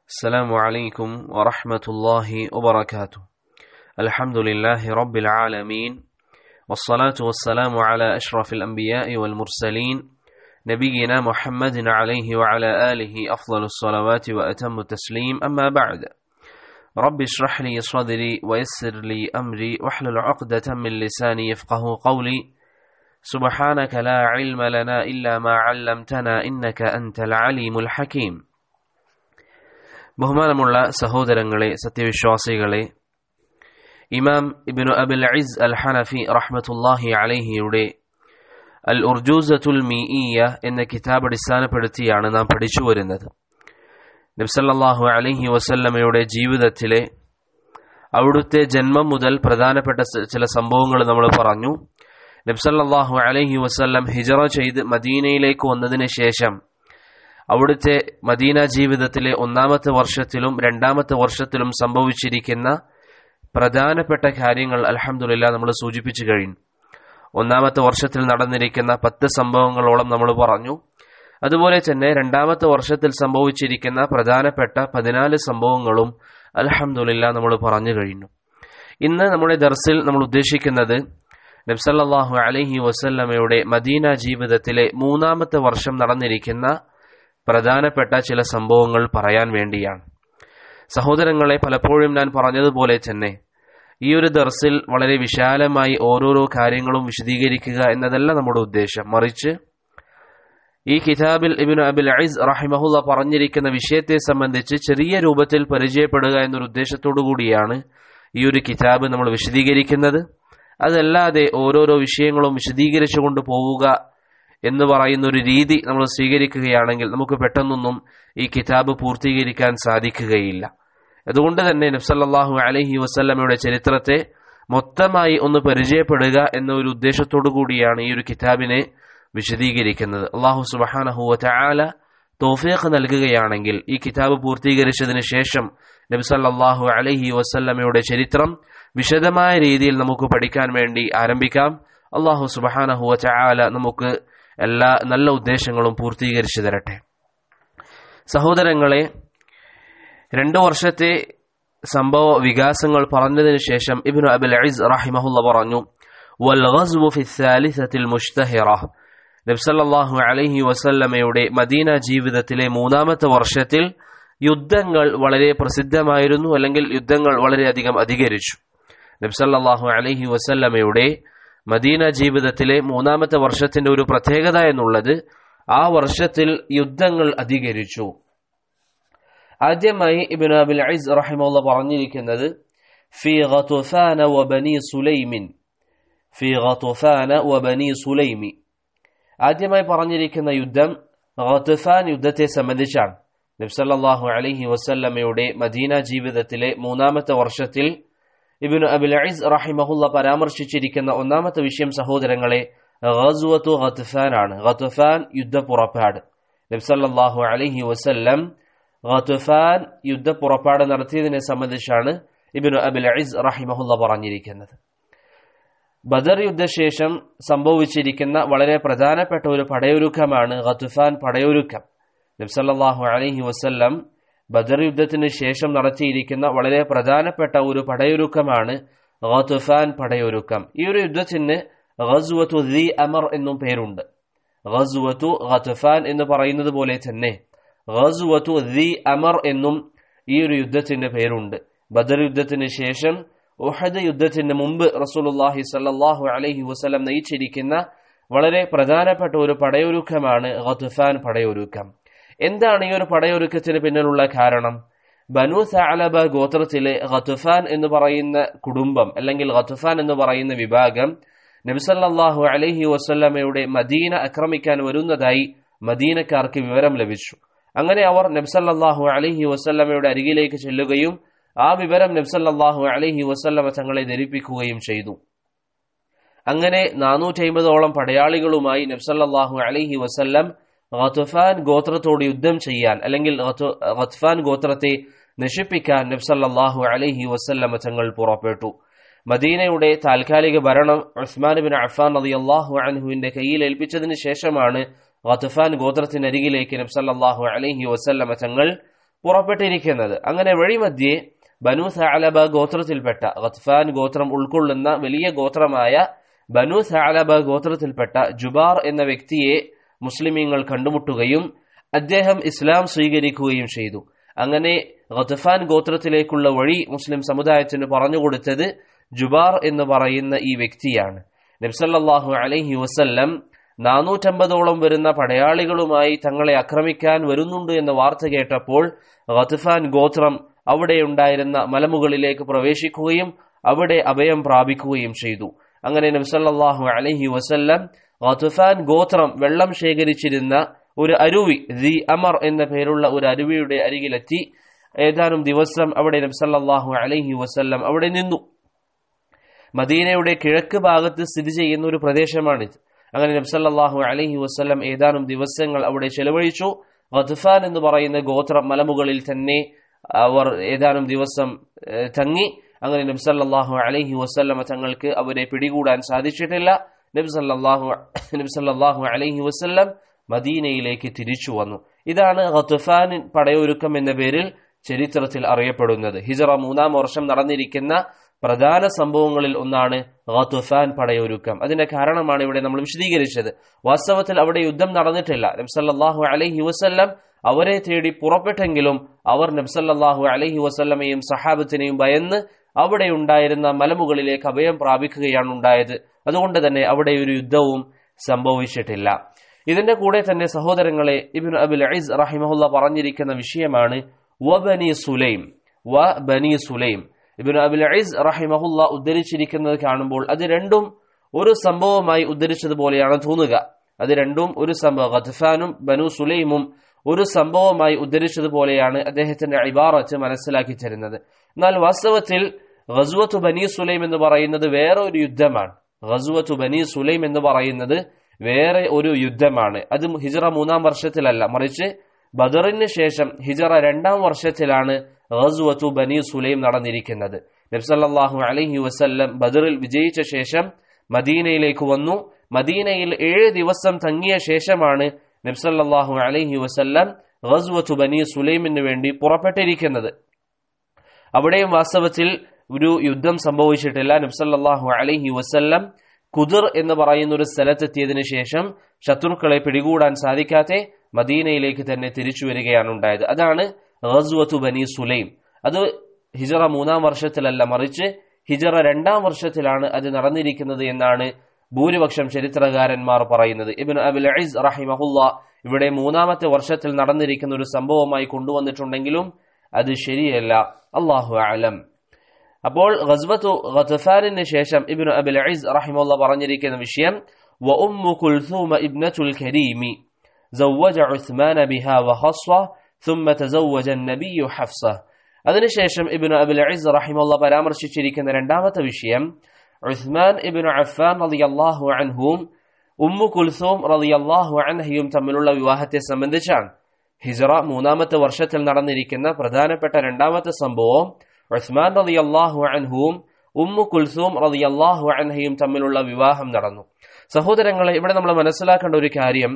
السلام عليكم ورحمة الله وبركاته الحمد لله رب العالمين والصلاة والسلام على أشرف الأنبياء والمرسلين نبينا محمد عليه وعلى آله أفضل الصلوات وأتم التسليم أما بعد رب اشرح لي صدري ويسر لي أمري واحلل عقدة من لساني يفقه قولي سبحانك لا علم لنا إلا ما علمتنا إنك أنت العليم الحكيم ബഹുമാനമുള്ള സഹോദരങ്ങളെ സത്യവിശ്വാസികളെ ഇമാം ഇബിനു അബിൽ അയിസ് അൽ ഹനഫി റഹ്മത്തുല്ലാഹി അലഹിയുടെ അൽ ഉർജൂസത്തുൽ മീഇയ എന്ന കിതാബ് അടിസ്ഥാനപ്പെടുത്തിയാണ് നാം പഠിച്ചു വരുന്നത് നബ്സല്ലാഹു അലഹി വസല്ലമയുടെ ജീവിതത്തിലെ അവിടുത്തെ ജന്മം മുതൽ പ്രധാനപ്പെട്ട ചില സംഭവങ്ങൾ നമ്മൾ പറഞ്ഞു നബ്സല്ലാഹു അലഹി വസല്ലം ഹിജറ ചെയ്ത് മദീനയിലേക്ക് വന്നതിന് ശേഷം അവിടുത്തെ മദീന ജീവിതത്തിലെ ഒന്നാമത്തെ വർഷത്തിലും രണ്ടാമത്തെ വർഷത്തിലും സംഭവിച്ചിരിക്കുന്ന പ്രധാനപ്പെട്ട കാര്യങ്ങൾ അലഹമുല്ല നമ്മൾ സൂചിപ്പിച്ചു കഴിഞ്ഞു ഒന്നാമത്തെ വർഷത്തിൽ നടന്നിരിക്കുന്ന പത്ത് സംഭവങ്ങളോളം നമ്മൾ പറഞ്ഞു അതുപോലെ തന്നെ രണ്ടാമത്തെ വർഷത്തിൽ സംഭവിച്ചിരിക്കുന്ന പ്രധാനപ്പെട്ട പതിനാല് സംഭവങ്ങളും അലഹമുല്ല നമ്മൾ പറഞ്ഞു കഴിഞ്ഞു ഇന്ന് നമ്മുടെ ദർസിൽ നമ്മൾ ഉദ്ദേശിക്കുന്നത് നബ്സല്ലാഹു അലഹി വസല്ലമയുടെ മദീന ജീവിതത്തിലെ മൂന്നാമത്തെ വർഷം നടന്നിരിക്കുന്ന പ്രധാനപ്പെട്ട ചില സംഭവങ്ങൾ പറയാൻ വേണ്ടിയാണ് സഹോദരങ്ങളെ പലപ്പോഴും ഞാൻ പറഞ്ഞതുപോലെ തന്നെ ഈ ഒരു ദർസിൽ വളരെ വിശാലമായി ഓരോരോ കാര്യങ്ങളും വിശദീകരിക്കുക എന്നതല്ല നമ്മുടെ ഉദ്ദേശം മറിച്ച് ഈ കിതാബിൽ ഇബിൻ അബിൽ അയിസ് റഹിമഹുല്ല പറഞ്ഞിരിക്കുന്ന വിഷയത്തെ സംബന്ധിച്ച് ചെറിയ രൂപത്തിൽ പരിചയപ്പെടുക എന്നൊരു ഉദ്ദേശത്തോടു കൂടിയാണ് ഈ ഒരു കിതാബ് നമ്മൾ വിശദീകരിക്കുന്നത് അതല്ലാതെ ഓരോരോ വിഷയങ്ങളും വിശദീകരിച്ചുകൊണ്ട് പോവുക എന്ന് പറയുന്ന ഒരു രീതി നമ്മൾ സ്വീകരിക്കുകയാണെങ്കിൽ നമുക്ക് പെട്ടെന്നൊന്നും ഈ കിതാബ് പൂർത്തീകരിക്കാൻ സാധിക്കുകയില്ല അതുകൊണ്ട് തന്നെ നബ്സല്ലാഹു അലഹി വസ്ല്ലമയുടെ ചരിത്രത്തെ മൊത്തമായി ഒന്ന് പരിചയപ്പെടുക എന്ന ഒരു ഉദ്ദേശത്തോടു കൂടിയാണ് ഈ ഒരു കിതാബിനെ വിശദീകരിക്കുന്നത് അള്ളാഹു സുബഹാനഹുവ ചാല തോഫീഖ് നൽകുകയാണെങ്കിൽ ഈ കിതാബ് പൂർത്തീകരിച്ചതിന് ശേഷം നബ്സല്ലാഹു അലഹി വസ്ല്ലമയുടെ ചരിത്രം വിശദമായ രീതിയിൽ നമുക്ക് പഠിക്കാൻ വേണ്ടി ആരംഭിക്കാം അള്ളാഹു സുബഹാനഹുവ ചാല നമുക്ക് എല്ലാ നല്ല ഉദ്ദേശങ്ങളും പൂർത്തീകരിച്ചു തരട്ടെ സഹോദരങ്ങളെ രണ്ടു വർഷത്തെ സംഭവ വികാസങ്ങൾ പറഞ്ഞതിന് ശേഷം ഇബ്നു അബുൽ അയിസ് റഹിമഹുല്ല പറഞ്ഞു والغزو في الثالثة المشتهرة നബ്സല്ലാഹു അലഹി വസല്ലമയുടെ മദീന ജീവിതത്തിലെ മൂന്നാമത്തെ വർഷത്തിൽ യുദ്ധങ്ങൾ വളരെ പ്രസിദ്ധമായിരുന്നു അല്ലെങ്കിൽ യുദ്ധങ്ങൾ വളരെയധികം അധികരിച്ചു നബ്സല്ലാഹു അലഹി വസല്ലമയുടെ മദീന ജീവിതത്തിലെ മൂന്നാമത്തെ വർഷത്തിന്റെ ഒരു പ്രത്യേകത എന്നുള്ളത് ആ വർഷത്തിൽ യുദ്ധങ്ങൾ അധികരിച്ചു ആദ്യമായി ഇബിൻ അബിൽ ഐസ് റഹിമുള്ള പറഞ്ഞിരിക്കുന്നത് ഫി ഗതുഫാന വബനി സുലൈമിൻ ഫി ഗതുഫാന വബനി സുലൈമി ആദ്യമായി പറഞ്ഞിരിക്കുന്ന യുദ്ധം ഗതുഫാൻ യുദ്ധത്തെ സംബന്ധിച്ചാണ് നബ്സല്ലാഹു അലഹി വസല്ലമയുടെ മദീന ജീവിതത്തിലെ മൂന്നാമത്തെ വർഷത്തിൽ ഇബിന് അബിൽ അയിസ് റഹിമഹുല്ല പരാമർശിച്ചിരിക്കുന്ന ഒന്നാമത്തെ വിഷയം സഹോദരങ്ങളെ ഗസുവത്തു ഖത്ഫാൻ ആണ് ഖത്ഫാൻ യുദ്ധപ്പുറപ്പാട് നബ്സല്ലാഹു അലഹി വസല്ലം ഖത്ഫാൻ യുദ്ധപ്പുറപ്പാട് നടത്തിയതിനെ സംബന്ധിച്ചാണ് ഇബിന് അബിൽ അയിസ് റഹിമഹുല്ല പറഞ്ഞിരിക്കുന്നത് ബദർ യുദ്ധശേഷം സംഭവിച്ചിരിക്കുന്ന വളരെ പ്രധാനപ്പെട്ട ഒരു പടയൊരുക്കമാണ് ഖത്ഫാൻ പടയൊരുക്കം നബ്സല്ലാഹു അലഹി വസല്ലം ബദർ യുദ്ധത്തിന് ശേഷം നടത്തിയിരിക്കുന്ന വളരെ പ്രധാനപ്പെട്ട ഒരു പടയൊരുക്കമാണ് ഖത്തുഫാൻ പടയൊരുക്കം ഈ ഒരു യുദ്ധത്തിന് ഖസുവത്തു ദി അമർ എന്നും പേരുണ്ട് ഖസുവത്തു ഖത്തുഫാൻ എന്ന് പറയുന്നത് പോലെ തന്നെ ഖസുവത്തു ദി അമർ എന്നും ഈ ഒരു യുദ്ധത്തിന്റെ പേരുണ്ട് ബദർ യുദ്ധത്തിന് ശേഷം ഉഹദ് യുദ്ധത്തിന് മുമ്പ് റസൂലുല്ലാഹി സല്ലാഹു അലഹി വസ്ലം നയിച്ചിരിക്കുന്ന വളരെ പ്രധാനപ്പെട്ട ഒരു പടയൊരുക്കമാണ് ഖത്തുഫാൻ പടയൊരുക്കം എന്താണ് ഈ ഒരു പടയൊരുക്കത്തിന് പിന്നിലുള്ള കാരണം ബനു സാലബ ഗോത്രത്തിലെ ഖത്തുഫാൻ എന്ന് പറയുന്ന കുടുംബം അല്ലെങ്കിൽ ഖത്തുഫാൻ എന്ന് പറയുന്ന വിഭാഗം നബിസല്ലാഹു അലഹി വസ്ല്ലമയുടെ മദീന ആക്രമിക്കാൻ വരുന്നതായി മദീനക്കാർക്ക് വിവരം ലഭിച്ചു അങ്ങനെ അവർ നബ്സല്ലാഹു അലഹി വസ്ല്ലമയുടെ അരികിലേക്ക് ചെല്ലുകയും ആ വിവരം നബ്സല്ലാഹു അലഹി വസ്ല്ലമ തങ്ങളെ ധരിപ്പിക്കുകയും ചെയ്തു അങ്ങനെ നാനൂറ്റി അമ്പതോളം പടയാളികളുമായി നബ്സല്ലാഹു അലഹി വസ്ല്ലം ഖത്തുഫാൻ ഗോത്രത്തോട് യുദ്ധം ചെയ്യാൻ അല്ലെങ്കിൽ ഖത്ഫാൻ ഗോത്രത്തെ നശിപ്പിക്കാൻ നബ്സല്ലാഹു അലഹി വസല്ലമ തങ്ങൾ പുറപ്പെട്ടു മദീനയുടെ താൽക്കാലിക ഭരണം ഉസ്മാൻ ബിൻ അഫാൻ റതി അള്ളാഹു അൻഹുവിന്റെ കയ്യിൽ ഏൽപ്പിച്ചതിന് ശേഷമാണ് ഖത്തുഫാൻ ഗോത്രത്തിനരികിലേക്ക് നബ്സല്ലാഹു അലഹി വസല്ലമ തങ്ങൾ പുറപ്പെട്ടിരിക്കുന്നത് അങ്ങനെ വഴിമധ്യേ ബനു സാലബ ഗോത്രത്തിൽപ്പെട്ട ഗത്ഫാൻ ഗോത്രം ഉൾക്കൊള്ളുന്ന വലിയ ഗോത്രമായ ബനു സാലബ ഗോത്രത്തിൽപ്പെട്ട ജുബാർ എന്ന വ്യക്തിയെ മുസ്ലിമീങ്ങൾ കണ്ടുമുട്ടുകയും അദ്ദേഹം ഇസ്ലാം സ്വീകരിക്കുകയും ചെയ്തു അങ്ങനെ ഗത്ഫാൻ ഗോത്രത്തിലേക്കുള്ള വഴി മുസ്ലിം സമുദായത്തിന് പറഞ്ഞുകൊടുത്തത് ജുബാർ എന്ന് പറയുന്ന ഈ വ്യക്തിയാണ് നബ്സല്ലാഹു അലൈഹി വസല്ലം നാനൂറ്റമ്പതോളം വരുന്ന പടയാളികളുമായി തങ്ങളെ ആക്രമിക്കാൻ വരുന്നുണ്ട് എന്ന വാർത്ത കേട്ടപ്പോൾ ഗത്ഫാൻ ഗോത്രം അവിടെയുണ്ടായിരുന്ന മലമുകളിലേക്ക് പ്രവേശിക്കുകയും അവിടെ അഭയം പ്രാപിക്കുകയും ചെയ്തു അങ്ങനെ നബ്സല്ലാഹു അലൈഹി വസല്ലം ഗത്ഫാൻ ഗോത്രം വെള്ളം ശേഖരിച്ചിരുന്ന ഒരു അരുവി ദി അമർ എന്ന പേരുള്ള ഒരു അരുവിയുടെ അരികിലെത്തി ഏതാനും ദിവസം അവിടെ നബ്സല്ലാഹു അലൈഹി വസല്ലം അവിടെ നിന്നു മദീനയുടെ കിഴക്ക് ഭാഗത്ത് സ്ഥിതി ചെയ്യുന്ന ഒരു പ്രദേശമാണിത് അങ്ങനെ നബ്സല്ലാഹു അലൈഹി വസ്ലം ഏതാനും ദിവസങ്ങൾ അവിടെ ചെലവഴിച്ചു ഗദ്ഫാൻ എന്ന് പറയുന്ന ഗോത്ര മലമുകളിൽ തന്നെ അവർ ഏതാനും ദിവസം തങ്ങി അങ്ങനെ നബ്സല്ലാഹു അലൈഹി വസ്ലമ തങ്ങൾക്ക് അവരെ പിടികൂടാൻ സാധിച്ചിട്ടില്ല നബ്സല്ലാഹു നബ്സല്ലാഹു അലൈഹി വസ്ലം മദീനയിലേക്ക് തിരിച്ചു വന്നു ഇതാണ് ഗത്ഫാൻ പടയൊരുക്കം എന്ന പേരിൽ ചരിത്രത്തിൽ അറിയപ്പെടുന്നത് ഹിജറ മൂന്നാം വർഷം നടന്നിരിക്കുന്ന പ്രധാന സംഭവങ്ങളിൽ ഒന്നാണ് ഗത്തുഫാൻ പടയൊരുക്കം അതിന്റെ കാരണമാണ് ഇവിടെ നമ്മൾ വിശദീകരിച്ചത് വാസ്തവത്തിൽ അവിടെ യുദ്ധം നടന്നിട്ടില്ല നബ്സല്ലാഹു അലൈഹി വസ്ല്ലം അവരെ തേടി പുറപ്പെട്ടെങ്കിലും അവർ നബ്സല്ലാഹു അലൈഹി വസ്ല്ലമയും സഹാബത്തിനെയും ഭയന്ന് അവിടെ ഉണ്ടായിരുന്ന മലമുകളിലേക്ക് അഭയം പ്രാപിക്കുകയാണ് ഉണ്ടായത് അതുകൊണ്ട് തന്നെ അവിടെ ഒരു യുദ്ധവും സംഭവിച്ചിട്ടില്ല ഇതിന്റെ കൂടെ തന്നെ സഹോദരങ്ങളെ ഇബിൻ അബുൽ അയിസ് റഹിമഹുല്ല പറഞ്ഞിരിക്കുന്ന വിഷയമാണ് വ ബനി സുലൈം വ ബനി സുലൈം ഇബിൻ അബുൽ അയിസ് റഹിമഹുല്ല ഉദ്ധരിച്ചിരിക്കുന്നത് കാണുമ്പോൾ അത് രണ്ടും ഒരു സംഭവമായി ഉദ്ധരിച്ചതുപോലെയാണ് തോന്നുക അത് രണ്ടും ഒരു സംഭവം ഖത്ഫാനും ബനു സുലൈമും ഒരു സംഭവമായി ഉദ്ധരിച്ചതുപോലെയാണ് അദ്ദേഹത്തിന്റെ ഇബാറത്ത് മനസ്സിലാക്കി തരുന്നത് എന്നാൽ വാസ്തവത്തിൽ ഖസ്വത്ത് ബനി സുലൈം എന്ന് പറയുന്നത് വേറെ ഒരു യുദ്ധമാണ് ഖസ്വത്ത് ബനി സുലൈം എന്ന് പറയുന്നത് വേറെ ഒരു യുദ്ധമാണ് അത് ഹിജറ മൂന്നാം വർഷത്തിലല്ല മറിച്ച് ബദറിന് ശേഷം ഹിജറ രണ്ടാം വർഷത്തിലാണ് ഖസ്വത്തു ബനി സുലൈം നടന്നിരിക്കുന്നത് നബ്സല്ലാഹു അലൈഹി വസല്ലം ബദറിൽ വിജയിച്ച ശേഷം മദീനയിലേക്ക് വന്നു മദീനയിൽ ഏഴ് ദിവസം തങ്ങിയ ശേഷമാണ് നബ്സല്ലാഹു അലൈഹി വസല്ലം ഖസ്വത്തു ബനി സുലൈമിന് വേണ്ടി പുറപ്പെട്ടിരിക്കുന്നത് അവിടെയും വാസ്തവത്തിൽ ഒരു യുദ്ധം സംഭവിച്ചിട്ടില്ല നബ്സല്ലാഹു അലൈഹി വസല്ലം കുതിർ എന്ന് പറയുന്ന ഒരു സ്ഥലത്തെത്തിയതിനു ശേഷം ശത്രുക്കളെ പിടികൂടാൻ സാധിക്കാതെ മദീനയിലേക്ക് തന്നെ തിരിച്ചു വരികയാണ് ഉണ്ടായത് അതാണ് ഖസ്വത്തു ബനി സുലൈം അത് ഹിജറ മൂന്നാം വർഷത്തിലല്ല മറിച്ച് ഹിജറ രണ്ടാം വർഷത്തിലാണ് അത് നടന്നിരിക്കുന്നത് എന്നാണ് ഭൂരിപക്ഷം ചരിത്രകാരന്മാർ പറയുന്നത് ഇബിൻ അബുൽ അയിസ് റഹിമഹുല്ല ഇവിടെ മൂന്നാമത്തെ വർഷത്തിൽ നടന്നിരിക്കുന്ന ഒരു സംഭവമായി കൊണ്ടുവന്നിട്ടുണ്ടെങ്കിലും അത് ശരിയല്ല അള്ളാഹു അലം അപ്പോൾ ഗസ്വത്തു ഗത്ഫാനിന് ശേഷം ഇബ്നു അബുൽ അയിസ് റഹിമുള്ള പറഞ്ഞിരിക്കുന്ന വിഷയം وأم كلثوم ابنة الكريم زوج عثمان بها وحصة ثم تزوج النبي حفصة അതിനുശേഷം ഇബ്നു അബുൽ അയിസ് റഹിമുള്ള പരാമർശിച്ചിരിക്കുന്ന രണ്ടാമത്തെ വിഷയം ഉസ്മാൻ ഇബ്നു അഫ്ഫാൻ റളിയല്ലാഹു അൻഹും ഉമ്മു കുൽസൂം റളിയല്ലാഹു അൻഹയും തമ്മിലുള്ള വിവാഹത്തെ സംബന്ധിച്ചാണ് ഹിജറ മൂന്നാമത്തെ വർഷത്തിൽ നടന്നിരിക്കുന്ന പ്രധാനപ്പെട്ട രണ്ടാമത്തെ സംഭവം ഉസ്മാൻ റളിയല്ലാഹു അൻഹുവും ഉമ്മു കുൽസൂം റളിയല്ലാഹു അൻഹയും തമ്മിലുള്ള വിവാഹം നടന്നു സഹോദരങ്ങളെ ഇവിടെ നമ്മൾ മനസ്സിലാക്കേണ്ട ഒരു കാര്യം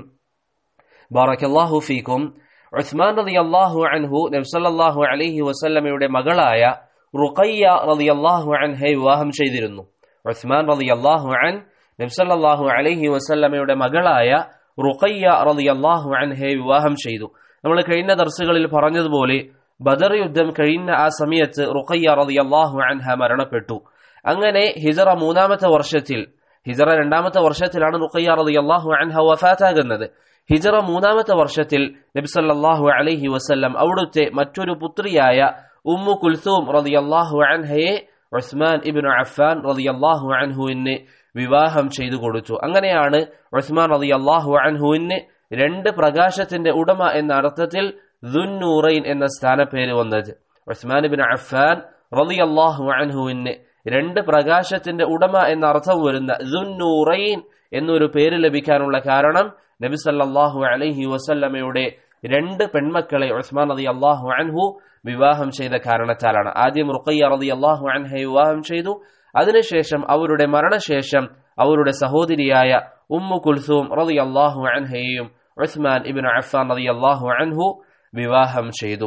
ബാറക്കല്ലാഹു ഫീക്കും ഉസ്മാൻ റളിയല്ലാഹു അൻഹു നബി സല്ലല്ലാഹു അലൈഹി വസല്ലമയുടെ മകളായ റുഖയ്യ റളിയല്ലാഹു അൻഹയെ വിവാഹം ചെയ്തിരുന്നു ഉസ്മാൻ റളിയല്ലാഹു അൻ നബി സല്ലല്ലാഹു അലൈഹി വസല്ലമയുടെ മകളായ റുഖയ്യ റളിയല്ലാഹു അൻഹയെ വിവാഹം ചെയ്തു നമ്മൾ കഴിഞ്ഞ ദർസുകളിൽ പറഞ്ഞതുപോലെ ബദർ യുദ്ധം കഴിഞ്ഞ ആ സമയത്ത് റുഖയ്യ റളിയല്ലാഹു അൻഹ മരണപ്പെട്ടു അങ്ങനെ ഹിജറ മൂന്നാമത്തെ വർഷത്തിൽ ഹിജറ രണ്ടാമത്തെ വർഷത്തിലാണ് റുഖയ്യ റളിയല്ലാഹു അൻഹ വഫാത്താകുന്നത് ഹിജറ മൂന്നാമത്തെ വർഷത്തിൽ നബി സല്ലല്ലാഹു അലൈഹി വസല്ലം അവിടുത്തെ മറ്റൊരു പുത്രിയായ ഉമ്മു കുൽസൂം റളിയല്ലാഹു അൻഹയെ ഉസ്മാൻ ഇബ്നു അഫ്ഫാൻ റളിയല്ലാഹു അൻഹുവിന് വിവാഹം ചെയ്തു കൊടുത്തു അങ്ങനെയാണ് ഉസ്മാൻ റളിയല്ലാഹു അൻഹുവിന് രണ്ട് പ്രകാശത്തിന്റെ ഉടമ എന്ന അർത്ഥത്തിൽ ദുന്നൂറൈൻ എന്ന സ്ഥാനപ്പേര് വന്നത് ഉസ്മാൻ ഇബിൻ അഫ്ഫാൻ റളിയല്ലാഹു അൻഹുവിന് രണ്ട് പ്രകാശത്തിന്റെ ഉടമ എന്ന അർത്ഥം വരുന്ന ദുന്നൂറൈൻ എന്നൊരു പേര് ലഭിക്കാനുള്ള കാരണം നബി സല്ലല്ലാഹു അലൈഹി വസല്ലമയുടെ രണ്ട് പെൺമക്കളെ ഉസ്മാൻ റതി അള്ളാഹു അൻഹു വിവാഹം ചെയ്ത കാരണത്താലാണ് ആദ്യം റുഖയ്യ റതി അള്ളാഹു അൻഹയെ വിവാഹം ചെയ്തു അതിനുശേഷം അവരുടെ മരണശേഷം അവരുടെ സഹോദരിയായ ഉമ്മു കുൽസൂം റതി അള്ളാഹു അൻഹയെയും ഉസ്മാൻ ഇബിൻ അഫ്ഫാൻ റതി അള്ളാഹു അൻഹു വിവാഹം ചെയ്തു